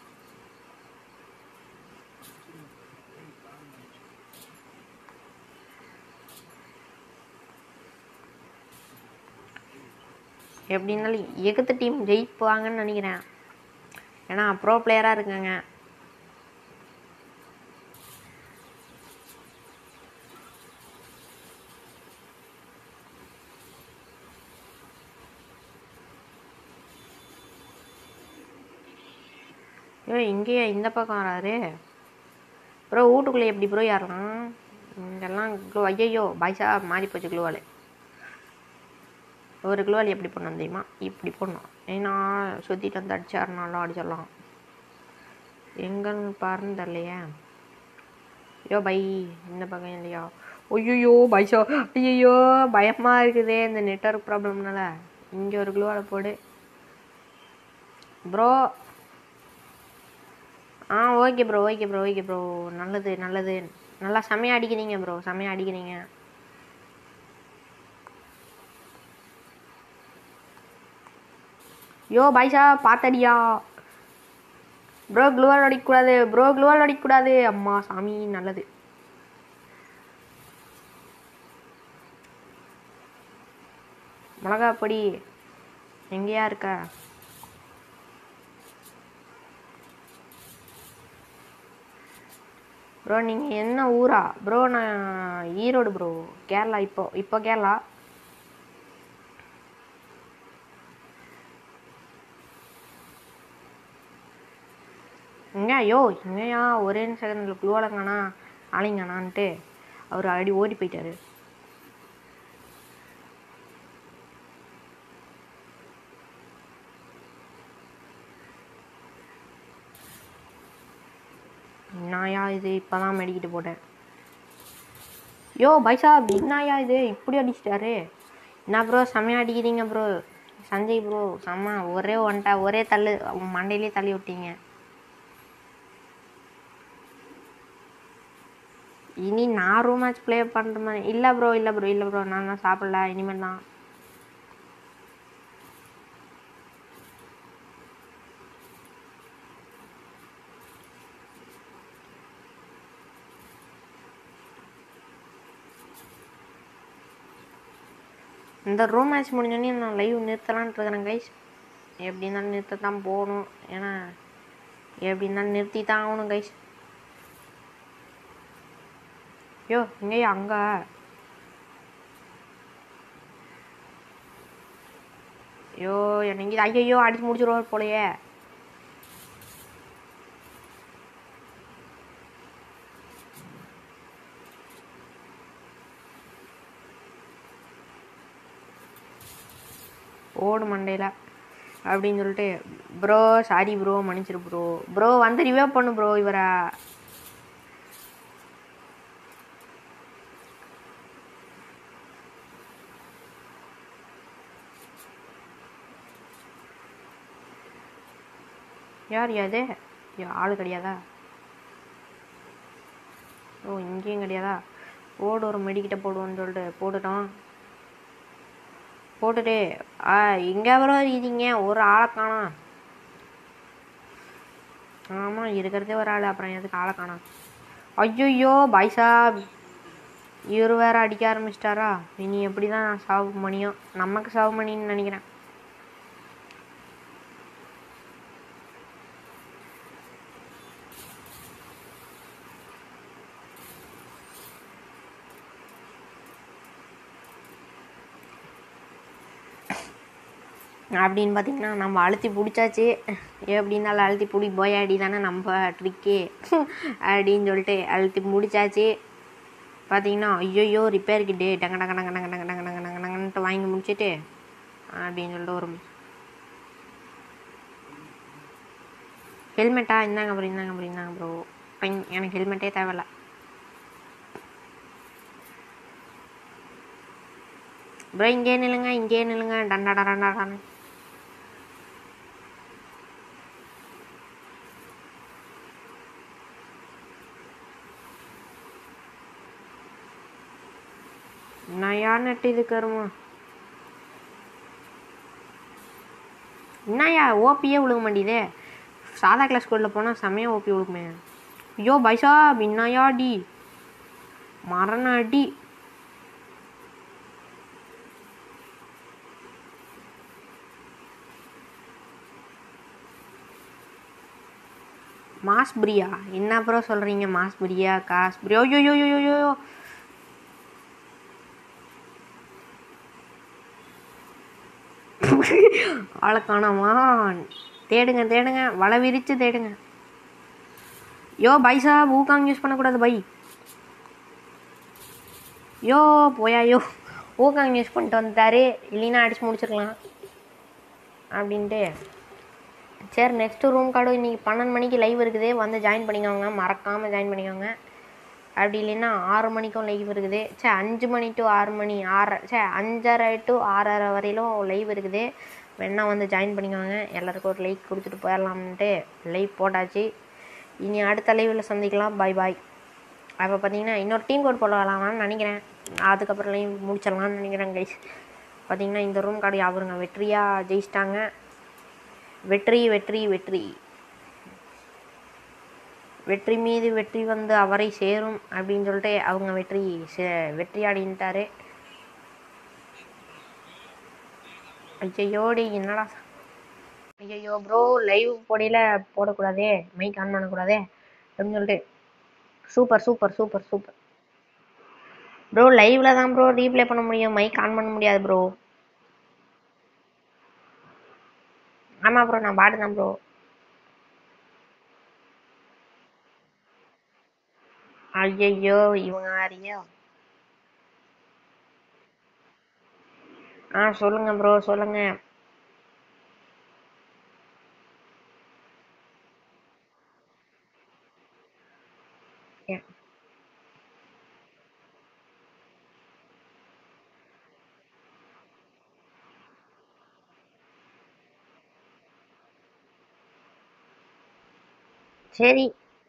A: எப்படி இருந்தாலும் எகுத்த டீம் ஜெயிப்பாங்கன்னு நினைக்கிறேன் ஏன்னா ப்ரோ பிளேயராக இருக்காங்க ஐயோ இங்கேயா இந்த பக்கம் வராரு ப்ரோ வீட்டுக்குள்ளே எப்படி ப்ரோ ஏறலாம் இங்கெல்லாம் க்ளோ ஐயையோ பாய்ஸா மாறி போச்சு க்ளோவால் ஒரு க்ளோவால் எப்படி பண்ணணும் தெரியுமா இப்படி போடணும் ஏன்னா சுற்றிட்டு வந்து அடிச்சாருனாலும் அடிச்சிடலாம் எங்கன்னு பாருன்னு தெரியலையே ஐயோ பை இந்த பக்கம் இல்லையா ஐயோ பைசோ ஐயோ பயமாக இருக்குதே இந்த நெட்ஒர்க் ப்ராப்ளம்னால இங்கே ஒரு க்ளோவால் போடு ப்ரோ ஆ okay bro okay bro okay bro நல்லது நல்லது நல்லா செமையாக அடிக்கிறீங்க ப்ரோ செமையாக அடிக்கிறீங்க யோ பாய்ஷா பார்த்தடியா ப்ரோ க்ளூவால் அடிக்கக்கூடாது ப்ரோ க்ளூவால் அடிக்கக்கூடாது அம்மா சாமி நல்லது மிளகா பொடி எங்கேயா இருக்க ப்ரோ நீங்கள் என்ன ஊரா ப்ரோ நான் ஈரோடு ப்ரோ கேரளா இப்போ இப்போ கேரளா எங்க ஐயோ எங்கேயா ஒரே செகண்டில் குழுவாலங்கண்ணா ஆளிங்கண்ணான்ட்டு அவர் அடி ஓடி போயிட்டாரு நாயா இது இப்போதான் மெடிக்கிட்டு போட்டேன் யோ பைசா என்னயா இது இப்படி அடிச்சிட்டாரு என்ன ப்ரோ செம்மையாக அடிக்கிறீங்க ப்ரோ சஞ்சய் ப்ரோ செம்ம ஒரே ஒன்ட்டா ஒரே தள்ளு மண்டையிலே தள்ளி விட்டீங்க இனி நான் ரூம் மேட்ச் ப்ளே பண்ணுற மாதிரி இல்லை ப்ரோ இல்லை ப்ரோ இல்லை ப்ரோ நான் தான் சாப்பிடல இனிமேல் தான் இந்த ரூம் மேட்ச் முடிஞ்சோடனே நான் லைவ் நிறுத்தலான்ட்டு இருக்கிறேன் கைஸ் எப்படி இருந்தாலும் நிறுத்த தான் போகணும் ஏன்னா எப்படி இருந்தாலும் நிறுத்தி தான் ஆகணும் கைஸ் யோ எங்கேயா அங்கே ஐயோ எனக்கு ஐயோ அடிச்சு முடிச்சிருவார் போலையே ஓடு மண்டையில் அப்படின்னு சொல்லிட்டு ப்ரோ சாரி ப்ரோ மன்னிச்சிரு ப்ரோ ப்ரோ வந்து ரிவே பண்ணு ப்ரோ இவரை யார் அது யா ஆள் கிடையாதா ஓ இங்கேயும் கிடையாதா போடு ஒரு மெடிக்கிட்ட போடுவோன்னு சொல்லிட்டு போட்டுட்டோம் போட்டுட்டு ஆ இங்கே அப்புறம் இருக்கீங்க ஒரு ஆளை காணோம் ஆமாம் இருக்கிறதே ஒரு ஆள் அப்புறம் எதுக்கு ஆளை காணோம் ஐயோ பைசா இவர் வேற அடிக்க ஆரம்பிச்சிட்டாரா இனி எப்படி தான் சாவு மணியோ நமக்கு சாவு மணின்னு நினைக்கிறேன் அப்படின்னு பார்த்தீங்கன்னா நம்ம அழுத்தி பிடிச்சாச்சு எப்படின்னாலும் அழுத்தி பிடி போயாடி தானே நம்ம ட்ரிக்கே அப்படின்னு சொல்லிட்டு அழுத்தி முடிச்சாச்சு பார்த்தீங்கன்னா ஐயோயோ ரிப்பேர் கிட்டே டங்க டங்க டங்க டங்க டங்க டங்க டங்க டங்க டங்கன்ட்டு வாங்கி முடிச்சிட்டு அப்படின்னு சொல்லிட்டு ஒரு ஹெல்மெட்டா இந்தாங்க ப்ரோ இந்தாங்க ப்ரோ இந்தாங்க ப்ரோ எனக்கு ஹெல்மெட்டே தேவையில்ல ப்ரோ இங்கே நில்லுங்க இங்கே நில்லுங்க டண்டா டண்டா டான்னு நயா நட்டு இது கருமா என்னய்யா ஓபியே விழுக மாட்டேதே சாதா கிளாஸ் ஸ்கூலில் போனால் செமையாக ஓபி விழுக்குமே ஐயோ பைசா பின்னாயா அடி மரண அடி மாஸ் பிரியா என்ன ப்ரோ சொல்கிறீங்க மாஸ் பிரியா காஸ் பிரியா ஐயோ யோ யோ யோ யோ ஆளை காணாமா தேடுங்க தேடுங்க வலை விரித்து தேடுங்க யோ பைசா ஊக்காங் யூஸ் பண்ணக்கூடாது பை யோ போயா யோ ஊக்காங் யூஸ் பண்ணிட்டு வந்துட்டாரு இல்லைன்னா அடிச்சு முடிச்சிருக்கலாம் அப்படின்ட்டு சரி நெக்ஸ்ட்டு ரூம் கார்டு இன்றைக்கி பன்னெண்டு மணிக்கு லைவ் இருக்குது வந்து ஜாயின் பண்ணிக்கோங்க மறக்காமல் ஜாயின் பண்ணிக்கோங்க அப்படி இல்லைன்னா ஆறு மணிக்கும் லைவ் இருக்குது சே அஞ்சு மணி டு ஆறு மணி ஆறு சே அஞ்சரை டு ஆறரை வரையிலும் லைவ் இருக்குது வேணா வந்து ஜாயின் பண்ணிக்கோங்க எல்லாருக்கும் ஒரு லைக் கொடுத்துட்டு போயிடலாம்ன்ட்டு லைவ் போட்டாச்சு இனி அடுத்த லைவில் சந்திக்கலாம் பாய் பாய் அப்போ பார்த்தீங்கன்னா இன்னொரு டீம் கோட் போடலாம்னு நினைக்கிறேன் அதுக்கப்புறம் லைவ் முடிச்சிடலாம்னு நினைக்கிறேன் கைஸ் பார்த்தீங்கன்னா இந்த ரூம் கார்டு அவருங்க வெற்றியாக ஜெயிச்சிட்டாங்க வெற்றி வெற்றி வெற்றி வெற்றி மீது வெற்றி வந்து அவரை சேரும் அப்படின்னு சொல்லிட்டு அவங்க வெற்றி சே- வெற்றியாடின்ட்டாரு ஐயையோடி என்னடா ஐயையோ ப்ரோ லைவ் போடையில போடக்கூடாதே மைக் ஆன் பண்ணக்கூடாதே அப்படின்னு சொல்லிட்டு super super super super bro லைவ்ல தான் ப்ரோ ரீப்ளே பண்ண முடியும் மைக் ஆன் பண்ண முடியாது ப்ரோ ஆமா ப்ரோ நான் பாட்டு தான் ப்ரோ ஐயையோ இவங்க வேறயா ஆ சொல்லுங்க ப்ரோ சொல்லுங்க ஏ- சரி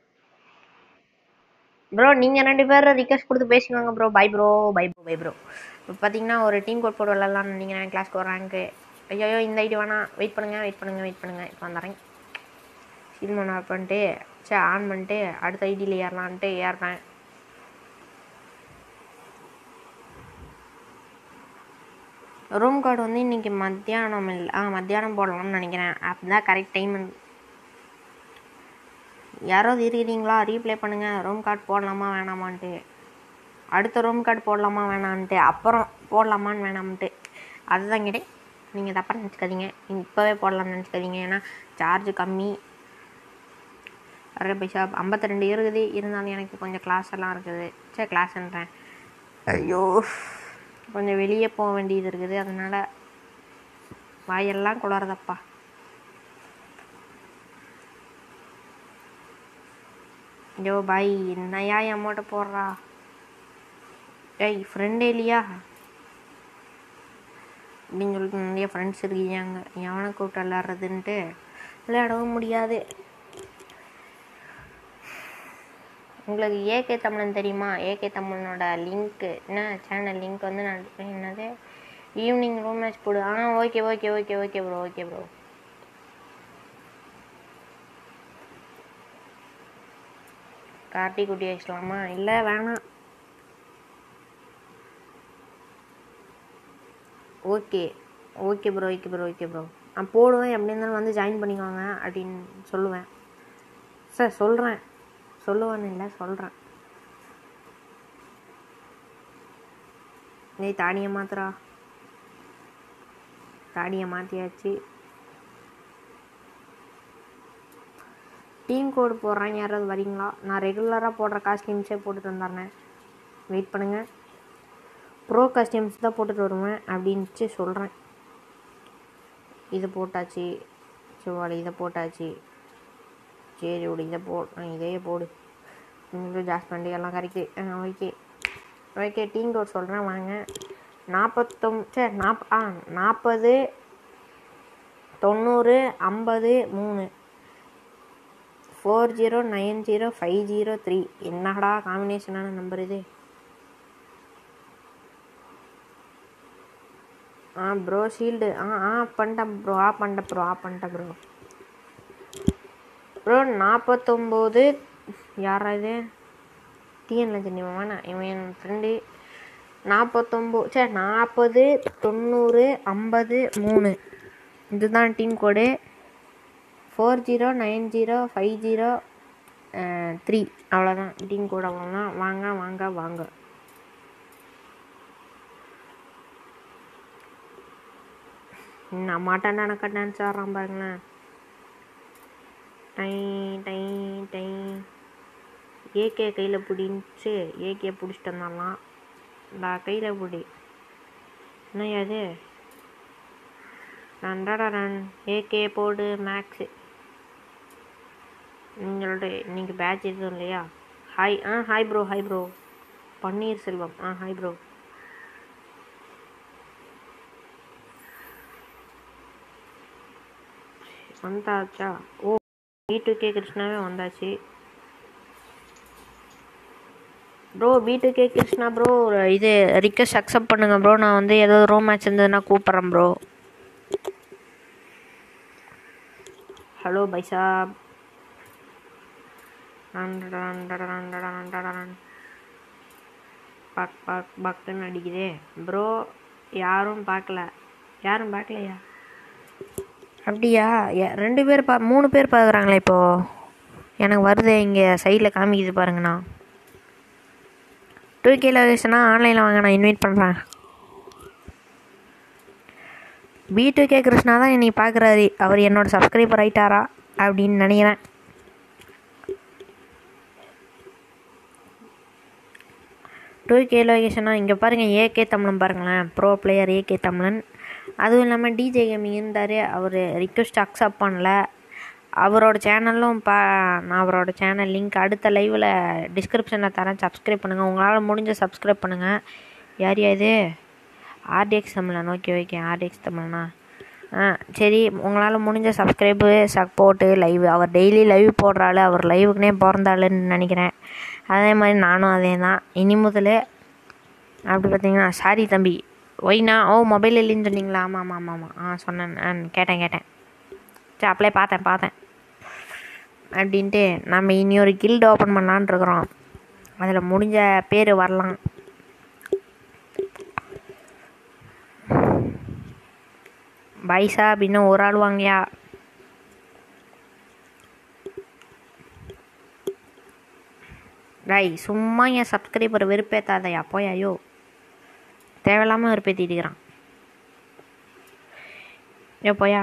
A: ப்ரோ நீங்கள் ரெண்டு பேரும் ரிக்வஸ்ட் கொடுத்து பேசிக்கோங்க bro bye bro bye bro bye bro இப்போ பார்த்தீங்கன்னா ஒரு டீம் கோட் போட்டு விளாட்லாம்னு நினைக்கிறேன் கிளாஸ்க்கு ஒரு ரேங்க்கு ஐயோ இந்த ஐடி வேணாம் வெயிட் பண்ணுங்கள் வெயிட் பண்ணுங்கள் வெயிட் பண்ணுங்கள் இப்போ வந்துடுறேன் சீல் ஆன் பண்ணிட்டு சரி ஆன் பண்ணிட்டு அடுத்த ஐடியில் ஏறலான்ட்டு ஏறினேன் ரூம் கார்டு வந்து இன்னைக்கு மத்தியானம் இல்லை ஆ மத்தியானம் போடலாம்னு நினைக்கிறேன் அப்பதான் கரெக்ட் டைம் யாராவது இருக்கிறீங்களா ரீப்ளே பண்ணுங்கள் ரூம் கார்டு போடலாமா வேணாமான்ட்டு அடுத்த ரூம் கார்டு போடலாமா வேணான்ட்டு அப்புறம் போடலாமான்னு வேணாம்ன்ட்டு அதுதான் கேட்டேன் நீங்கள் தப்பாக நினச்சிக்காதீங்க இப்போவே போடலாம்னு நினச்சிக்காதீங்க ஏன்னா சார்ஜ் கம்மி அரை பைசா ஐம்பத்தி ரெண்டு இருக்குது இருந்தாலும் எனக்கு கொஞ்சம் கிளாஸ் எல்லாம் இருக்குது சரி கிளாஸ்ன்றேன் ஐயோ கொஞ்சம் வெளியே போக வேண்டியது இருக்குது அதனால வாயெல்லாம் குளறதப்பா ஐயோ பாய் என்னையா அமௌண்ட்டை போடுறா ஏய் ஃப்ரெண்டே இல்லையா அப்படின்னு சொல்லிட்டு நிறைய ஃப்ரெண்ட்ஸ் இருக்காங்க எவனை கூப்பிட்டு விளாட்றதுன்ட்டு விளையாடவும் முடியாது உங்களுக்கு ஏகே தமிழன் தெரியுமா ஏகே தமிழனோட லிங்க்கு என்ன சேனல் லிங்க் வந்து நான் என்னது ஈவினிங் ரூம் மேட்ச் போடு ஆ okay okay okay okay bro okay bro Karthi குட்டி வச்சுக்கலாமா இல்லை வேணாம் okay okay bro okay bro okay bro நான் போடுவேன் எப்படி இருந்தாலும் வந்து ஜாயின் பண்ணிக்கோங்க அப்படின்னு சொல்லுவேன் சார் சொல்கிறேன் சொல்லுவேன்னு இல்லை சொல்கிறேன் நீ தாடியை மாத்துறா தாடியை மாற்றியாச்சு டீம் கோடு போடுறேன் யாராவது வரீங்களா நான் ரெகுலராக போடுற காஸ்டியூம்ஸே போட்டுட்டு வந்துடுறேன் வெயிட் பண்ணுங்கள் ப்ரோ காஸ்டியூம்ஸ் தான் போட்டுட்டு வருவேன் அப்படின்ட்டு சொல்கிறேன் இது போட்டாச்சு சிவாலி இதை போட்டாச்சு சரி விடு இதை போ ஆ, இதையே போடு இன்னும் ஜாஸ்பண்டி எல்லாம் correct okay okay team code சொல்கிறேன் வாங்க நாற்பத்தொம் சரி நாப் ஆ நாற்பது தொண்ணூறு ஐம்பது மூணு four zero nine zero five zero three என்னடா காம்பினேஷனான நம்பர் இது ஆ ப்ரோ ஷீல்டு ஆ ஆ பண்ணிட்டேன் ப்ரோ ஆ பண்ணிட்டேன் ப்ரோ ஆ பண்ணிட்டேன் ப்ரோ ப்ரோ நாற்பத்தொம்போது யாரா இது டிஎன் லஞ்சன் இவன் வேணாம் இவன் என் ஃப்ரெண்டு நாற்பத்தொம்போ சரி நாற்பது தொண்ணூறு ஐம்பது மூணு இதுதான் team code four zero nine zero five zero three அவ்வளோதான் டீம் கோட் அவ்வளோதான் வாங்க வாங்க வாங்க நான் மாட்டான் எனக்கு டான்ஸ் ஆடுறான் பாருங்களேன் டை டை டை ஏகே கையில் பிடிச்சு ஏகே பிடிச்சிட்டு வந்தாலாம் நான் கையில் பிடி என்னய்யா அது ரன்டடா ரன் ஏகே போடு மேக்ஸு நீங்களோட நீங்கள் பேட்ச் எதுவும் இல்லையா ஹாய் ஆ hi bro hi bro Panneer Selvam ஆ ஹாய் ப்ரோ வந்தாச்சா ஓ பி டூ கே கிருஷ்ணாவே வந்தாச்சு bro P two K Krishna bro இது ரிக்வஸ்ட் அக்செப்ட் பண்ணுங்க ப்ரோ நான் வந்து ஏதோ ரூம் மேட்ச் இருந்ததுன்னா கூப்பிட்றேன் ப்ரோ ஹலோ பைசாப் பக் பக் பக்குன்னு அடிக்குதே ப்ரோ யாரும் பார்க்கல யாரும் பார்க்கலையா அப்படியா ஏ- ரெண்டு பேர் பா மூணு பேர் பார்க்குறாங்களே இப்போது எனக்கு வருது இங்கே சைடில் காமிக்குது பாருங்கண்ணா டூ கே லொகேஷனா ஆன்லைனில் வாங்க நான் இன்வைட் பண்ணுறேன் பி டூ கே கிருஷ்ணா தான் என்னை பார்க்குறாரு அவர் என்னோட சப்ஸ்கிரைபர் ஆயிட்டாரா அப்படின்னு நினைக்கிறேன் டூ கே லொகேஷனா இங்கே பாருங்கள் ஏகே தமிழன் பாருங்களேன் ப்ரோ பிளேயர் ஏகே தமிழன் அதுவும் இல்லாமல் டிஜே கேமிங் இருந்தார் அவர் ரிக்வெஸ்ட் அக்செப்ட் பண்ணல அவரோட சேனலும் பா நான் அவரோட சேனல் லிங்க் அடுத்த லைவில் டிஸ்கிரிப்ஷனில் தரேன் சப்ஸ்கிரைப் பண்ணுங்கள் உங்களால் முடிஞ்ச சப்ஸ்கிரைப் பண்ணுங்கள் யார் யா இது ஆர்டிஎக்ஸ் தமிழன் ஓகே ஓகே ஆர்டிஎக்ஸ் தமிழனா ஆ சரி உங்களால் முடிஞ்ச சப்ஸ்கிரைபு சப்போர்ட்டு லைவ் அவர் டெய்லி லைவ் போடுறாள் அவர் லைவுக்குனே பிறந்தாளுன்னு நினைக்கிறேன் அதே மாதிரி நானும் அதே தான் இனி முதல் அப்படி பார்த்தீங்கன்னா சாரி தம்பி ஒய்னா ஓ மொபைல் இல்லைன்னு சொன்னீங்களா ஆமாம் ஆமாம் ஆமாம் ஆமாம் ஆ சொன்னேன் ஆ கேட்டேன் கேட்டேன் சரி அப்படியே பார்த்தேன் பார்த்தேன் அப்படின்ட்டு நம்ம இனி ஒரு கில்டு ஓப்பன் பண்ணலான்னு இருக்கிறோம் அதில் முடிஞ்ச பேர் வரலாம் பைசா அப்படின்னு ஒரு ஆள் வாங்கயா ரை சும்மா என் சப்ஸ்கிரைபர் வெறுப்பேத்தாதையா போயாயோ தேவையில்லாமல் வெறுப்பேற்றிட்டு இருக்கிறான் ஏ போயா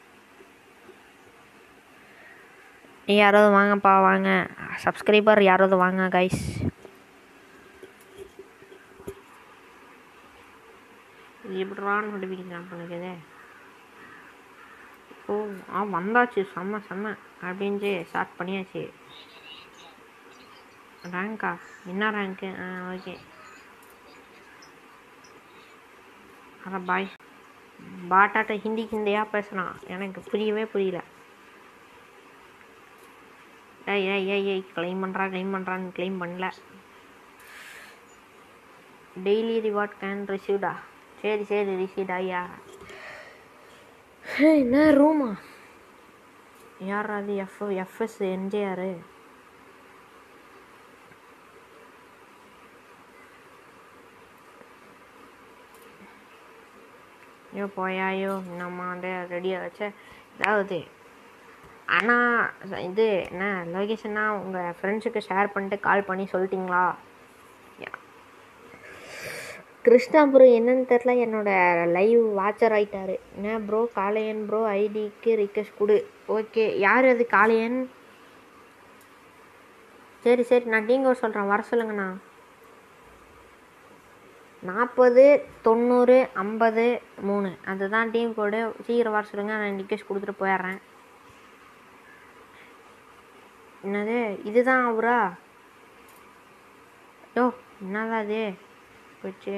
A: ஏய், யாராவது வாங்கப்பா வாங்க சப்ஸ்கிரைபர் யாராவது வாங்க கைஸ் எப்படா நோட்டிஃபிகேஷன் பண்ணுக்குதே ஓ ஆ வந்தாச்சு செம்ம செம்ம அப்படின்ட்டு ஸ்டார்ட் பண்ணியாச்சு ரேங்க்கா என்ன ரேங்க்கு ஆ ஓகே அதான் பாய் பாட்டாட்ட ஹிந்தி ஹிந்தியாக பேசுகிறான் எனக்கு புரியவே புரியல ஏய் ஏய் ஏய் ஏய் க்ளைம் பண்ணுறா க்ளைம் பண்ணுறான்னு க்ளைம் பண்ணல டெய்லி ரிவார்ட் கேன் ரிசீவ்டா சரி சரி ரிசீவ்ட் ஐயா என்ன ரூமா யார் அது எஃப் எஃப்எஸ் என்ஜேஆர் ஐயோ போயாயோ நம்ம வந்து ரெடியாக வச்ச அதாவது ஆனால் இது என்ன லொகேஷன்னா உங்கள் ஃப்ரெண்ட்ஸுக்கு ஷேர் பண்ணிட்டு கால் பண்ணி சொல்லிட்டீங்களா கிருஷ்ணா ப்ரோ என்னன்னு தெரில என்னோட லைவ் வாட்சர் ஆயிட்டாரு என்ன ப்ரோ காளையன் ப்ரோ ஐடிக்கு ரிக்வெஸ்ட் கொடு ஓகே யார் அது காளையன் சரி சரி நான் டீங்கோ சொல்கிறேன் வர சொல்லுங்கண்ணா நாற்பது தொண்ணூறு ஐம்பது மூணு அதுதான் டீம் கோடு சீக்கிரம் வர சொல்லுங்க நான் ரிக்வெஸ்ட் கொடுத்துட்டு போயிடுறேன் என்னது இதுதான் அவரா யோ என்னதான் அது போச்சு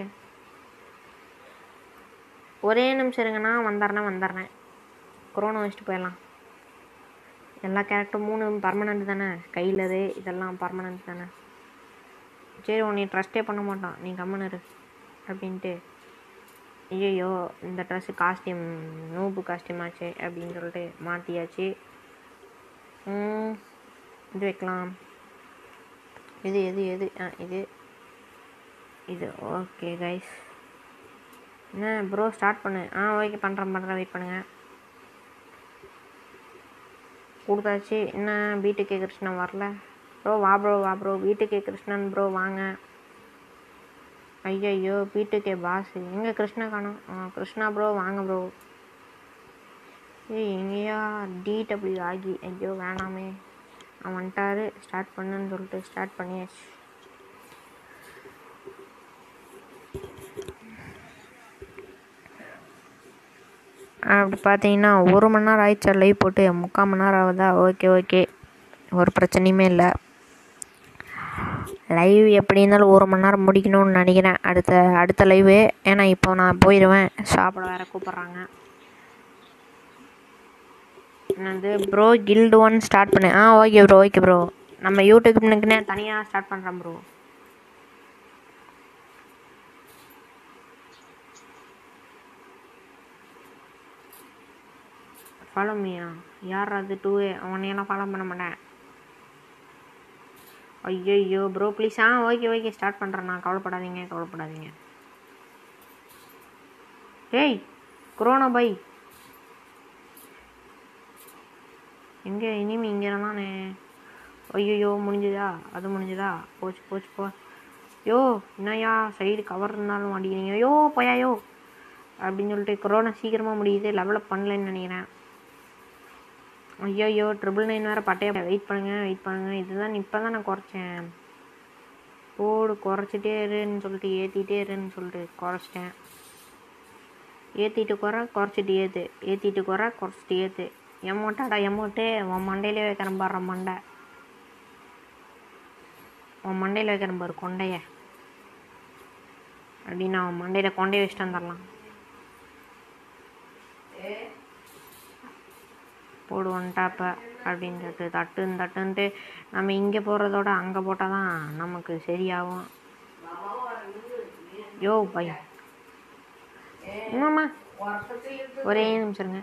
A: ஒரே நிமிஷம் இருங்கண்ணா வந்துடுறேன் வந்துடுறேன் கொரோனா வச்சுட்டு போயிடலாம் எல்லா கேரக்டரும் மூணு பர்மனெண்ட் தானே கையிலது இதெல்லாம் பர்மனெண்ட் தானே சரி உன்னை ட்ரஸ்ட்டே பண்ண மாட்டான் நீ கம்மனு இரு அப்படின்ட்டு ஐயோ இந்த ட்ரெஸ்ஸு காஸ்டியூம் நூப்பு காஸ்டியூம் ஆச்சு அப்படின்னு சொல்லிட்டு மாற்றியாச்சு ம், இது வைக்கலாம் இது எது எது ஆ இது இது ஓகே கைஸ் என்ன ப்ரோ ஸ்டார்ட் பண்ணு ஆ ஓகே பண்ணுறேன் பண்ணுறேன் வெயிட் பண்ணுங்க கொடுத்தாச்சு என்ன வீட்டுக்கே கிருஷ்ணன் வரல ப்ரோ வா ப்ரோ வா ப்ரோ வீட்டுக்கே கிருஷ்ணன் ப்ரோ வாங்க ஐயையோ வீட்டுக்கே பாஸ் எங்கே கிருஷ்ணா காணோம் ஆ கிருஷ்ணா ப்ரோ வாங்க ப்ரோ ஏய் எங்கேயா டிடபிள்யூ ஆகி ஐயோ வேணாமே அவன் வந்துட்டாரு ஸ்டார்ட் பண்ணுன்னு சொல்லிட்டு ஸ்டார்ட் பண்ணியாச்சு அப்படி பார்த்தீங்கன்னா ஒரு மணி நேரம் ஆயிடுச்சா லைவ் போட்டு முக்கால் மணி நேரம் ஆகுதா ஓகே ஓகே ஒரு பிரச்சனையுமே இல்லை லைவ் எப்படி இருந்தாலும் ஒரு மணி நேரம் முடிக்கணும்னு நினைக்கிறேன் அடுத்த அடுத்த லைவு ஏன்னா இப்போ நான் போயிடுவேன் சாப்பிட வேற கூப்பிட்றாங்க என்னது ப்ரோ கில்டு ஒன் ஸ்டார்ட் பண்ணு ஆ ஓகே ப்ரோ ஓகே ப்ரோ நம்ம யூடியூப்னுக்குன்னே தனியாக ஸ்டார்ட் பண்ணுறேன் ப்ரோ ஃபாலோ மீயா யார் அது டூ அவனையெல்லாம் ஃபாலோ பண்ண மாட்டேன் ஐயோ ப்ரோ ப்ளீஸ் ஆ ஓகே ஓகே ஸ்டார்ட் பண்ணுறேண்ணா கவலைப்படாதீங்க கவலைப்படாதீங்க ஏய் கொரோனா பை எங்கே இனிமே இங்கே தானே ஐயோ முடிஞ்சுதா அது முடிஞ்சுதா போச்சு போச்சு போ யோ என்னய்யா சைடு கவர் இருந்தாலும் மாட்டேங்கிறீங்க யோ போயாயோ அப்படின்னு சொல்லிட்டு கொரோனா சீக்கிரமாக முடியுது லெவலப் பண்ணலன்னு நினைக்கிறேன் ஐயோ ட்ரிபிள் நைன் வேறு பட்டைய வெயிட் பண்ணுங்க வெயிட் பண்ணுங்க இதுதான் இப்போ தான் நான் குறைச்சேன் போடு குறைச்சிட்டே இருன்னு சொல்லிட்டு ஏற்றிட்டே இருன்னு சொல்லிட்டு குறைச்சிட்டேன் ஏற்றிட்டு குறை குறைச்சிட்டு ஏற்று ஏற்றிட்டு குறை குறைச்சிட்டு ஏற்று எமௌண்ட்டாடா எமௌண்ட்டு உன் மண்டையிலே வைக்கிறேன் பாரு மண்டை உன் மண்டையில் வைக்கிறேன் பாரு கொண்டைய அப்படின்னு அவன் மண்டையில் கொண்டைய வச்சுட்டு வந்துடலாம் போடுவோம் டாப்பை அப்படின்னு சொல்லிட்டு தட்டுன்னு தட்டுன்ட்டு நம்ம இங்கே போடுறதோட அங்கே போட்டால் தான் நமக்கு சரியாகும் யோ பை என்னம்மா ஒரே நிமிஷம் இருங்க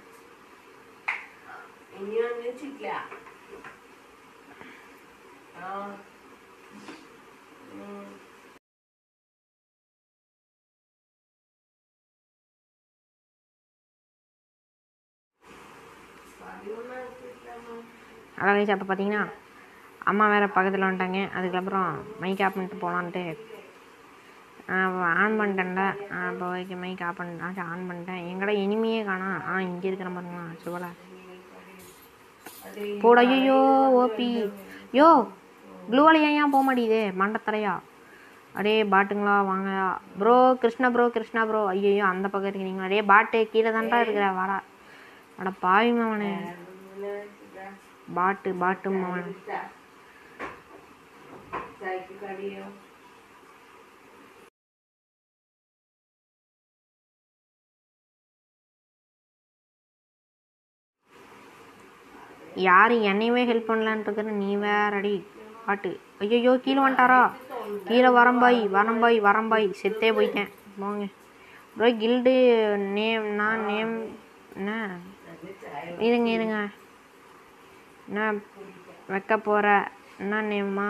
A: அதான் வயசு அப்போ பார்த்தீங்கன்னா அம்மா வேறு பக்கத்தில் வந்துட்டாங்க அதுக்கப்புறம் மைக் ஆஃப் பண்ணிட்டு போகலான்ட்டு ஆன் பண்ணிட்டேன்ல அப்போ ஓகே மைக் ஆஃப் பண்ண ஆச்சு ஆன் பண்ணிட்டேன் எங்கடா இனிமையே காணோம் ஆ இங்கே இருக்கிற பாருங்களா சிவலா போட ஐயோ ஓபி யோ க்ளூவால் ஏன் ஏன் போக மாட்டேங்குது மண்டத்தலையா அடே பாட்டுங்களா வாங்க bro Krishna bro Krishna bro ஐயோ அந்த பக்கம் இருக்கிறீங்களா அடே பாட்டு கீழே தான்டா இருக்கிற வாடா அட பாவி மவனே பாட்டு பாட்டு மவன் யாரும் என்னையுமே ஹெல்ப் பண்ணலான்ட்டு இருக்கிற நீ வேறடி பாட்டு ஐயோ கீழே வந்துட்டாரா கீழே வரம்பாய் வரம்பாய் வரம்பாய் செத்தே போயிட்டேன் போங்க ப்ரோ கில்டு நேம் நான் நேம் என்ன இருங்க இருங்க என்ன வைக்க போகிற என்ன நேம்மா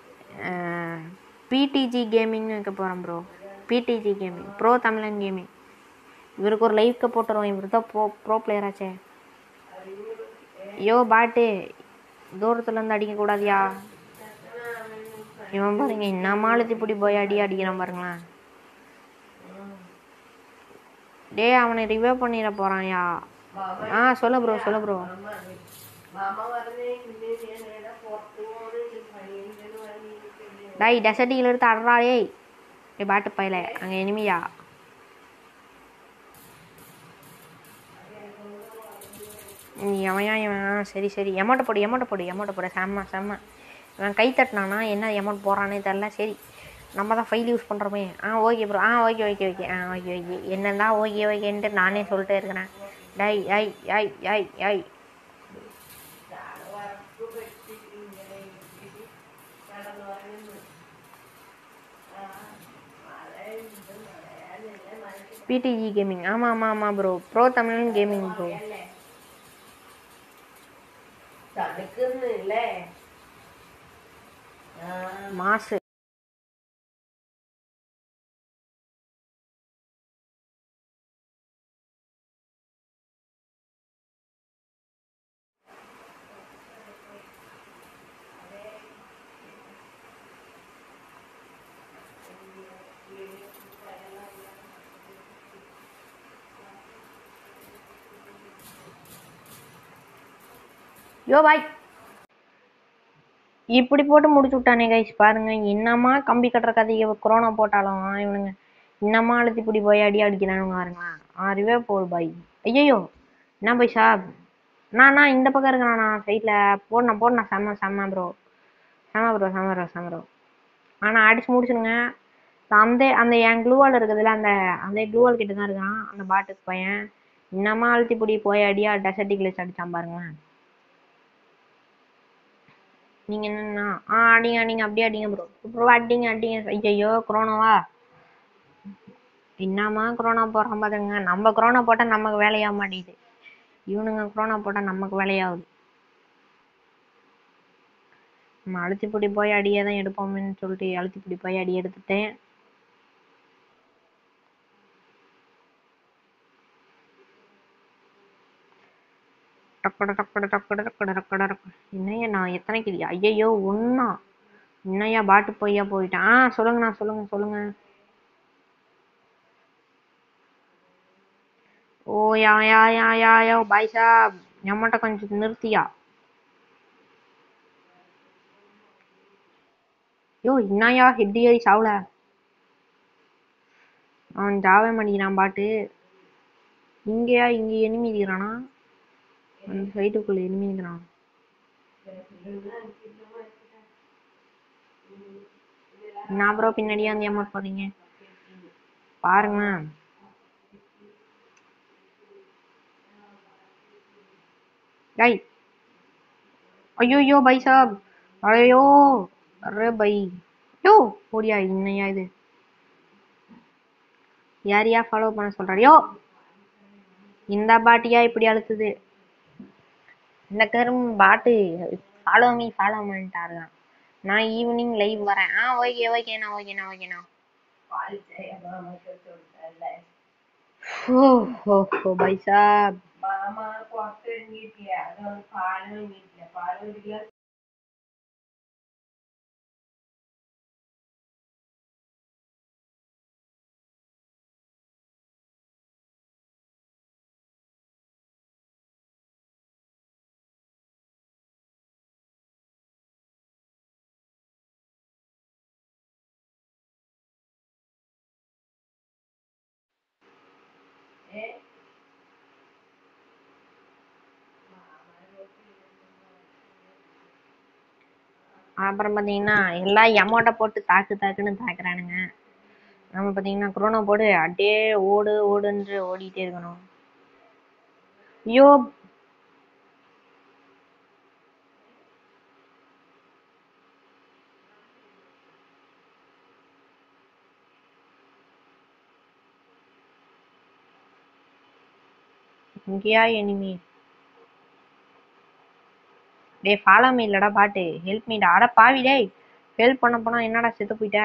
A: பிடிஜி கேமிங்னு வைக்க போகிறேன் bro PDG gaming bro Tamilan gaming இவருக்கு ஒரு லைஃப்க்கு போட்டுருவோம் இவர் தான் ப்ரோ ப்ரோ பிளேயராச்சே ஐயோ பாட்டு தூரத்துலேருந்து அடிக்கக்கூடாதியா இவன் பாருங்க என்னம்மா அழுத்தி பிடி போய் அடி அடிக்கிறான் பாருங்களேன் டேய் அவனை ரிவே பண்ணிட போகிறான்யா ஆ சொல்லு ப்ரோ சொல்லு ப்ரோ டேய் டெசர்ட்டிகள் எடுத்து அட்றா ஏய் ஏ பாட்டு பையல அங்கே எனிமியா எவன்யா இவன் ஆ, சரி சரி எமௌண்ட்டை போடு எமௌண்ட்டை போடு எமௌண்ட்டை போடு செம்ம செம்ம இவன் கை தட்டினானா என்ன எமௌண்ட் போடுறானே தெரில சரி நம்ம தான் ஃபைல் யூஸ் பண்ணுறோமே ஆ ஓகே ப்ரோ ஆ ஓகே ஓகே ஓகே ஆ ஓகே ஓகே என்னதான் ஓகே ஓகேன்ட்டு நானே சொல்லிட்டே இருக்கிறேன் டை ஐ ஐ ஐ ஐ பிடிஜி கேமிங் ஆமாம் ஆமாம் ஆமாம் bro bro Tamilan gaming bro
B: തണുക്കുന്നില്ലേ ആ
A: மாசு யோ பாய் இப்படி போட்டு முடிச்சு விட்டானே கைஸ் பாருங்க என்னம்மா கம்பி கட்டுற கதையை கொரோனா போட்டாலும் இவனுங்க என்னம்மா அழுத்தி இப்படி போய் அடி அடிக்கிறானுங்க பாருங்களேன் ஆறுவே போல் பாய் ஐயோ என்ன பாய் சாப் நான் நான் இந்த பக்கம் இருக்கிறேன் நான் சைடில் போடணும் போடணும் செம்ம செம்ம ப்ரோ செம்ம ப்ரோ செம்ம ப்ரோ செம்ம ப்ரோ ஆனால் அடிச்சு முடிச்சிருங்க அந்த அந்த என் க்ளூவால் இருக்குதுல்ல அந்த அந்த க்ளூவால் கிட்ட தான் இருக்கான் அந்த பாட்டுக்கு பையன் என்னம்மா அழுத்தி பிடி போய் அடியா டெசர்ட்டி கிளிச் அடிச்சான் பாருங்களேன் நீங்க என்னன்னா ஆ அடிங்க அடிங்க அப்படியே அடிங்க ப்ரோ ப்ரோ அடிங்க அடிங்க ஐயோ கொரோனாவா என்னம்மா கொரோனா போடுறோம் பாத்துங்க நம்ம கொரோனா போட்டா நமக்கு வேலையாக மாட்டேங்குது இவனுங்க கொரோனா போட்டா நமக்கு வேலையாகுது நம்ம அழுத்திப்பிடி போய் அடியே தான் எடுப்போம்னு சொல்லிட்டு அழுத்திப்பிடி போய் அடி எடுத்துட்டேன் டக்கட டக்கட டக்கட டக்கட டக்கட டக்கட என்னய்யா நான் எத்தனை கிளி ஐயையோ ஒண்ணா என்னய்யா பாட்டு பொய்யா போயிட்டேன் ஆ சொல்லுங்கண்ணா சொல்லுங்க சொல்லுங்க ஓ யா யா யா யா யா பாய் சாப் நம்மகிட்ட கொஞ்சம் நிறுத்தியா யோ என்னய்யா ஹெட் ஏறி சாவல அவன் ஜாவே மாட்டேங்கிறான் பாட்டு இங்கேயா இங்க எனிமி இருக்கிறானா அந்த சைட்டுக்குள்ள எனிமி இருக்கிறான் நான் ப்ரோ பின்னாடியே வந்து ஏமாத்த போறீங்க பாருங்க டேய் ஐயோ பை சாப் ஐயோ அரே பை யோ ஓடியா என்னையா இது யாரையா ஃபாலோ பண்ண சொல்றாரு யோ இந்த பாட்டியா இப்படி அழுத்துது இந்த கரும் பாட்டு ஃபாலோ மீ ஃபாலோ பண்ணிட்டாருங்க நான் ஈவினிங் லைவ் வரேன் ஆ ஓகே ஓகேண்ணா ஓகேண்ணா ஓகேண்ணா
B: പാൽ ചായ മാമക്ക് കൊടുത്തല്ലേ
A: ஓ ஓ ஓ பை சாப்
B: മാമ പുറത്തിറങ്ങിയിട്ടില്ല അതുകൊണ്ട് പാല് കഴിഞ്ഞിട്ടില്ല പാല് ഒരു ഗ്ലാസ്
A: அப்புறம் பார்த்தீங்கன்னா எல்லாம் எமௌண்ட்டை போட்டு தாக்கு தாக்குன்னு தாக்குறானுங்க நம்ம பார்த்தீங்கன்னா குரோனா போடு அப்படியே ஓடு ஓடுன்று ஓடிட்டே இருக்கணும் ஐயோ இங்கேயா எனிமி டேய் ஃபாலோ மீ இல்லடா பாட்டு ஹெல்ப் மீடா அட பாவி டேய் ஹெல்ப் பண்ண போனா என்னடா செத்து போயிட்ட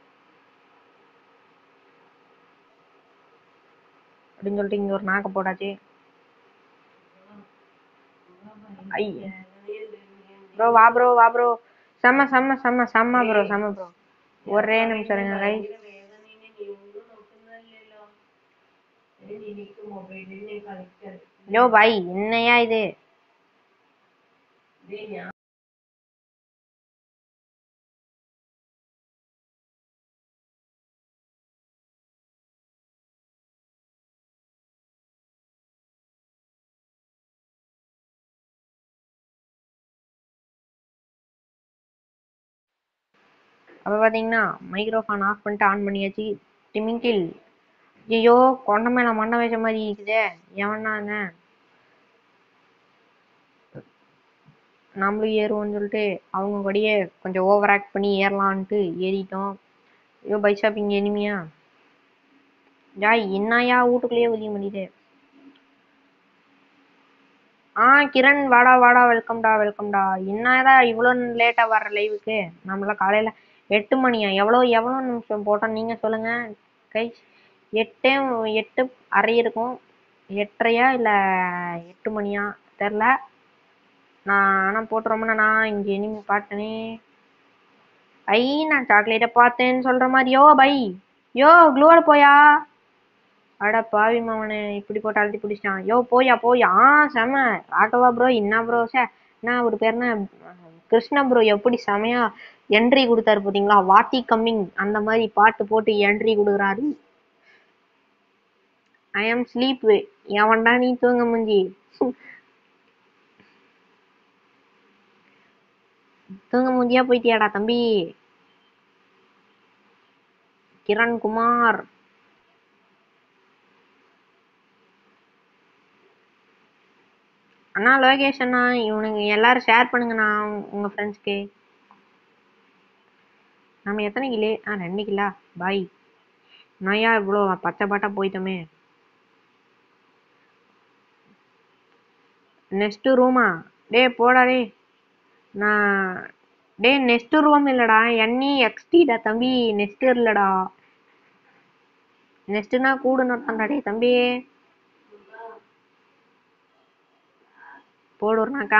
A: அப்படின்னு சொல்லிட்டு இங்க ஒரு நாக்க போடாச்சு ஐ ப்ரோ வா ப்ரோ வா ப்ரோ செம்ம செம்ம செம்ம செம்ம ப்ரோ செம்ம ப்ரோ ஒரே நிமிஷம் இருங்க கை யோ பாய் என்னையா இது அப்போ பார்த்தீங்கன்னா மைக்ரோஃபோன் ஆஃப் பண்ணிட்டு ஆன் பண்ணியாச்சு டிமிங்கில் ஐயோ கொண்ட மேல மண்டை வச்ச மாதிரி இருக்குதே எவனாங்க நம்மளும் ஏறுவோம்னு சொல்லிட்டு அவங்க கூடயே கொஞ்சம் ஓவர் ஆக்ட் பண்ணி ஏறலான்ட்டு ஏறிட்டோம் ஐயோ பைசாப் இங்கே எனிமியா ஜாய் என்னையா வீட்டுக்குள்ளேயே உதவி பண்ணிட்டு ஆ கிரண் வாடா வாடா வெல்கம்டா வெல்கம்டா என்னடா இவ்வளோ லேட்டாக வர்ற லைவுக்கு நம்மளாம் காலையில் எட்டு மணியா எவ்வளோ எவ்வளோ நிமிஷம் போட்டோம் நீங்கள் சொல்லுங்கள் கை எட்டே எட்டு அரை இருக்கும் எட்டரையா இல்லை எட்டு மணியா தெரில நான் ஆனால் போட்டு ரொம்ப நான் இங்கே இனிமே பாட்டனே ஐ நான் சாக்லேட்டை பார்த்தேன்னு சொல்கிற மாதிரி யோ பை யோ க்ளூவோட போயா அட பாவி மவனே இப்படி போட்டு அழுத்தி பிடிச்சிட்டான் யோ போயா போயா ஆ செம ராகவா ப்ரோ என்ன ப்ரோ சே என்ன ஒரு பேர் என்ன கிருஷ்ணா ப்ரோ எப்படி செமையா என்ட்ரி கொடுத்தாரு பார்த்தீங்களா வாட்டி கம்மிங் அந்த மாதிரி பாட்டு போட்டு என்ட்ரி கொடுக்குறாரு ஐ ஆம் ஸ்லீப் எவன்டா நீ தூங்க முஞ்சி தூங்க முஞ்சியா போயிட்டியாடா தம்பி கிரண் குமார் அண்ணா லோகேஷ் அண்ணா இவனுங்க எல்லாரும் ஷேர் பண்ணுங்கண்ணா உங்க ஃப்ரெண்ட்ஸ்க்கு நம்ம எத்தனை கிலோ ஆ ரெண்டு கிலா பாய் நயா இவ்வளோ பச்சை பாட்டா போயிட்டோமே நெக்ஸ்ட் ரூமா டேய் போடா டேய் நான் டேய் நெக்ஸ்ட் ரூம் இல்லடா என்இ எக்ஸ்டிடா தம்பி நெக்ஸ்ட் இல்லடா நெக்ஸ்ட்னா கூடு நடத்தாண்டா டேய் தம்பி போடுறனாக்கா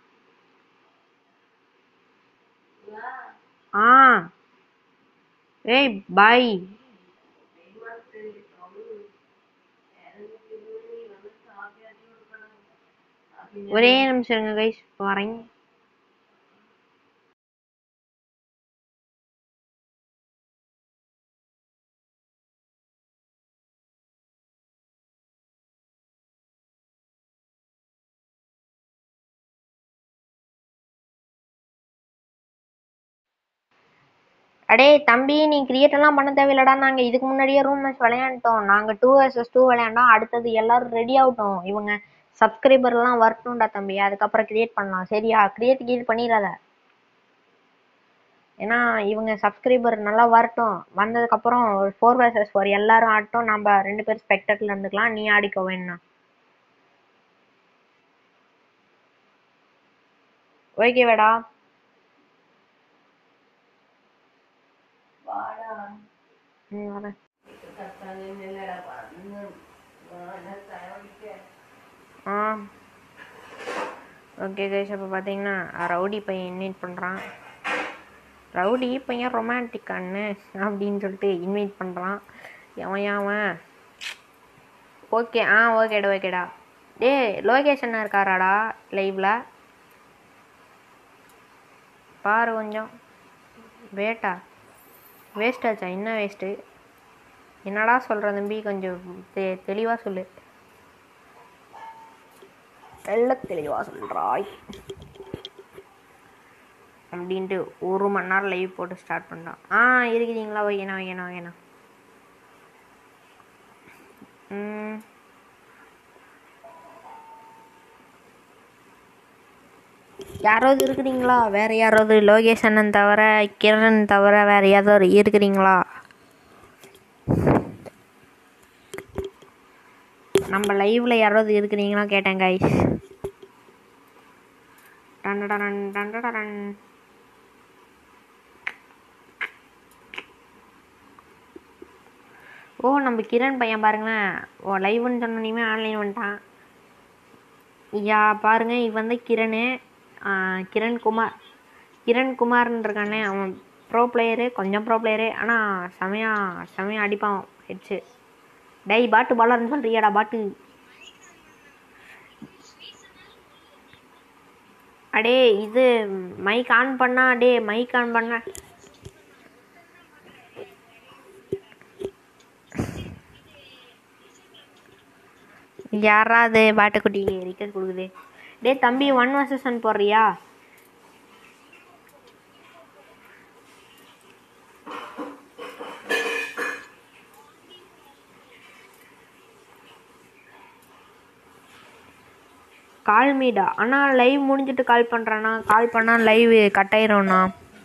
A: ஆ ஏய் பாய் ஒரே நிமிஷம் இருங்க கைஸ் வரேன் அடே தம்பி நீ கிரியேட் எல்லாம் பண்ண தேவையில்லடா நாங்க இதுக்கு முன்னாடியே ரூம் மேட்ச் விளையாண்டோம் நாங்க டூ வர்சஸ் டூ விளையாண்டோம் அடுத்தது எல்லாரும் ரெடி ஆகட்டும் இவங்க சப்ஸ்கிரைபர் எல்லாம் வரட்டும்டா தம்பி அதுக்கப்புறம் கிரியேட் பண்ணலாம் சரியா கிரியேட் கிரியேட் பண்ணிடாத ஏன்னா இவங்க சப்ஸ்கிரைபர் நல்லா வரட்டும் வந்ததுக்கு அப்புறம் ஒரு ஃபோர் வர்சஸ் ஃபோர் எல்லாரும் ஆடட்டும் நம்ம ரெண்டு பேரும் ஸ்பெக்டர்ல இருந்துக்கலாம் நீ ஆடிக்கோ வேணும்னா ஓகேவாடா ம் வரேன் ஆ ஓகே கைஸ் அப்போ பார்த்தீங்கன்னா ரவுடி பையன் இன்வைட் பண்ணுறான் ரவுடி பையன் ரொமான்டிக்கான்னு அப்படின்னு சொல்லிட்டு இன்வைட் பண்ணுறான் எவன் அவன் ஓகே ஆ ஓகேடா ஓகேடா டேய் லொகேஷன் இருக்காராடா லைவில் பாரு கொஞ்சம் வேட்டா வேஸ்ட் ஆச்சா என்ன வேஸ்ட்டு என்னடா சொல்கிற தம்பி கொஞ்சம் தெ தெளிவாக சொல்லு தெள்ள தெளிவாக சொல்கிறாய் அப்படின்ட்டு ஒரு மணி நேரம் லைவ் போட்டு ஸ்டார்ட் பண்ணான் ஆ இருக்கிறீங்களா ஓகேண்ணா ஓகேண்ணா ஓகேண்ணா ம் யாராவது இருக்கிறீங்களா வேற யாராவது லோகேஷ் அண்ணன் தவிர கிரண் தவிர வேற யாராவது இருக்கிறீங்களா நம்ம லைவில் யாராவது இருக்கிறீங்களா கேட்டேன் கைஸ் டண்டடரன் டண்டடரன் ஓ நம்ம கிரண் பையன் பாருங்களேன் ஓ லைவ்னு சொன்னோன்னே ஆன்லைன் வந்துட்டான் யா பாருங்க இவன் வந்து கிரண் கிரண் குமார் கிரண் குமார்னு இருக்கானே அவன் ப்ரோ பிளேயரு கொஞ்சம் ப்ரோ பிளேயரு ஆனால் செமையா செமையா அடிப்பான் ஹெட்ஸு டேய் பாட்டு பாலர்னு சொல்றியாடா பாட்டு அடே இது மைக் ஆன் பண்ணா டே மைக் ஆன் பண்ண யாராவது பாட்டுக்குட்டி ரிக்கெட் கொடுக்குது டே தம்பி ஒன் வர்சஸ் ஒன் போடுறியா கால் மீடா அண்ணா லைவ் முடிஞ்சிட்டு கால் பண்ணுறேண்ணா கால் பண்ணால் லைவ் கட் ஆயிரும்ண்ணா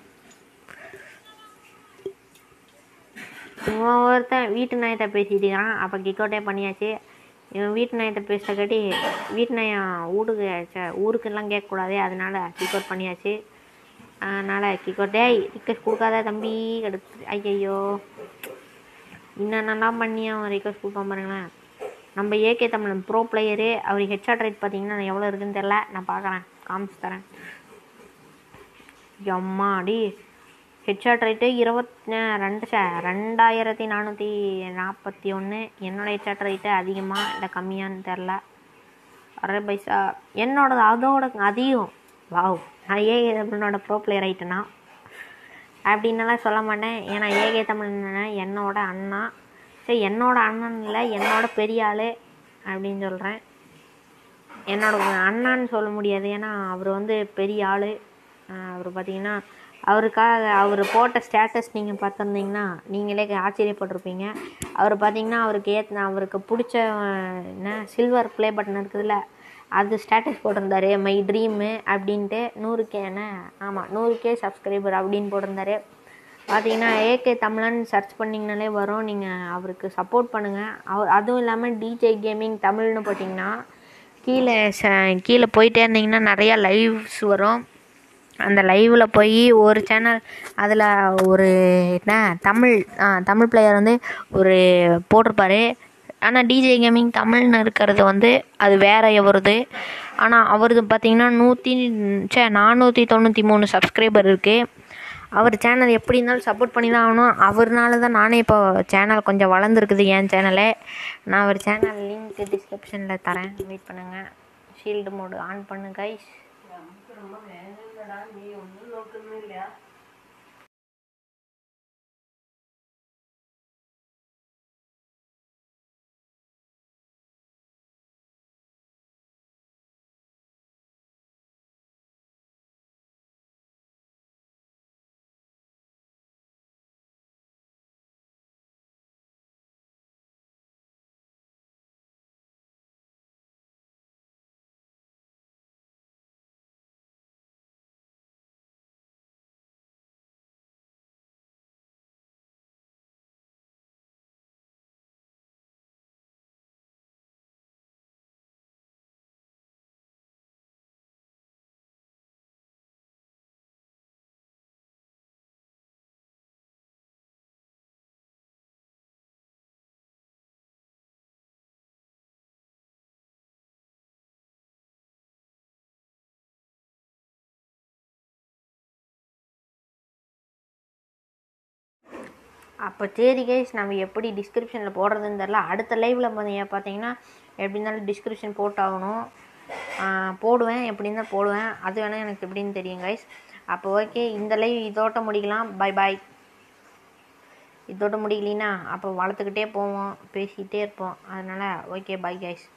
A: இவன் ஒருத்தன் வீட்டு நாயத்தை பேசிட்டு இருக்கான் அப்போ கிக்கோட்டே பண்ணியாச்சு இவன் வீட்டு நாயத்தை பேசுறக்காட்டி வீட்டு நாயம் வீட்டுக்கு ச- ஊருக்கெல்லாம் கேட்கக்கூடாது அதனால கிக்கோட் பண்ணியாச்சு அதனால் கிக்கோட் டேய் ரிக்வஸ்ட் கொடுக்காத தம்பி எடுத்து ஐயையோ என்னென்னலாம் பண்ணி அவன் ரிக்வஸ்ட் கொடுப்பான் பாருங்களேன் நம்ம ஏகே தமிழன் ப்ரோ பிளேயரு அவர் ஹெட்ஷாட் ரேட் பார்த்தீங்கன்னா எவ்வளோ இருக்குன்னு தெரில நான் பார்க்குறேன் காமிச்சு தரேன் எம்மாடி ஹெட்ஷாட் ரேட்டு இருபத்தி ரெண்டு ச ரெண்டாயிரத்தி நானூற்றி நாற்பத்தி ஒன்று என்னோட ஹெட்ஷாட் ரேட்டு அதிகமாக இல்லை கம்மியான்னு தெரில அரே பைசா என்னோடது அதோட அதிகம் வாவ் நான் ஏகே தமிழனோட ப்ரோ பிளேயர் ஆயிட்டேனா அப்படின்னலாம் சொல்ல மாட்டேன் ஏன்னா ஏகே தமிழ் என்னோட அண்ணா சரி என்னோட அண்ணன் இல்லை என்னோட பெரிய ஆள் அப்படின்னு சொல்கிறேன் என்னோட அண்ணான்னு சொல்ல முடியாது ஏன்னா அவர் வந்து பெரிய ஆள் அவர் பார்த்தீங்கன்னா அவருக்காக அவர் போட்ட ஸ்டேட்டஸ் நீங்கள் பார்த்துருந்தீங்கன்னா நீங்களே ஆச்சரியப்பட்டிருப்பீங்க அவர் பார்த்தீங்கன்னா அவருக்கு ஏற்ற அவருக்கு பிடிச்ச அஹ், என்ன சில்வர் ப்ளே பட்டன் இருக்குதுல்ல அது ஸ்டேட்டஸ் போட்டிருந்தாரு மை ட்ரீமு அப்படின்ட்டு நூறு கே என்ன ஆமாம் நூறு கே சப்ஸ்கிரைபர் அப்படின்னு போட்டிருந்தாரு பார்த்தீங்கன்னா ஏகே தமிழன் சர்ச் பண்ணிங்கனாலே வரும் நீங்கள் அவருக்கு சப்போர்ட் பண்ணுங்கள் அவர் அதுவும் இல்லாமல் டிஜே கேமிங் தமிழ்னு போட்டிங்கன்னா கீழே ச கீழே போயிட்டே இருந்தீங்கன்னா நிறையா லைவ்ஸ் வரும் அந்த லைவில் போய் ஒரு சேனல் அதில் ஒரு என்ன தமிழ் ஆ, தமிழ் பிளேயர் வந்து ஒரு போட்டிருப்பாரு ஆனால் டிஜே கேமிங் தமிழ்னு இருக்கிறது வந்து அது வேற வருது ஆனால் அவரது பார்த்தீங்கன்னா நூற்றி சே நானூற்றி தொண்ணூற்றி மூணு சப்ஸ்கிரைபர் இருக்குது அவர் சேனல் எப்படி இருந்தாலும் சப்போர்ட் பண்ணி தான் ஆகணும் அவர்னால தான் நானே இப்போ சேனல் கொஞ்சம் வளர்ந்துருக்குது என் சேனலே நான் அவர் சேனல் லிங்க் டிஸ்கிரிப்ஷனில் தரேன் வெயிட் பண்ணுங்கள் ஷீல்டு மோடு ஆன் பண்ணு கைஸ்
B: நமக்கு ரொம்ப வேலை இல்லடா நீ ஒன்றும் நோக்கமே இல்லையா
A: அப்போ சரி கைஸ் நம்ம எப்படி டிஸ்கிரிப்ஷனில் போடுறதுன்னு தெரில அடுத்த லைவில் பார்த்தீங்கன்னா எப்படி இருந்தாலும் டிஸ்கிரிப்ஷன் போட்டாகணும் ஆஹ் போடுவேன் எப்படி இருந்தால் போடுவேன் அது வேணால் எனக்கு எப்படின்னு தெரியும் கைஸ் அப்போ ஓகே இந்த லைவ் இதோட்ட முடிக்கலாம் பை பாய் இதோட முடியலனா அப்போ வளர்த்துக்கிட்டே போவோம் பேசிக்கிட்டே இருப்போம் அதனால் ஓகே பை கைஸ்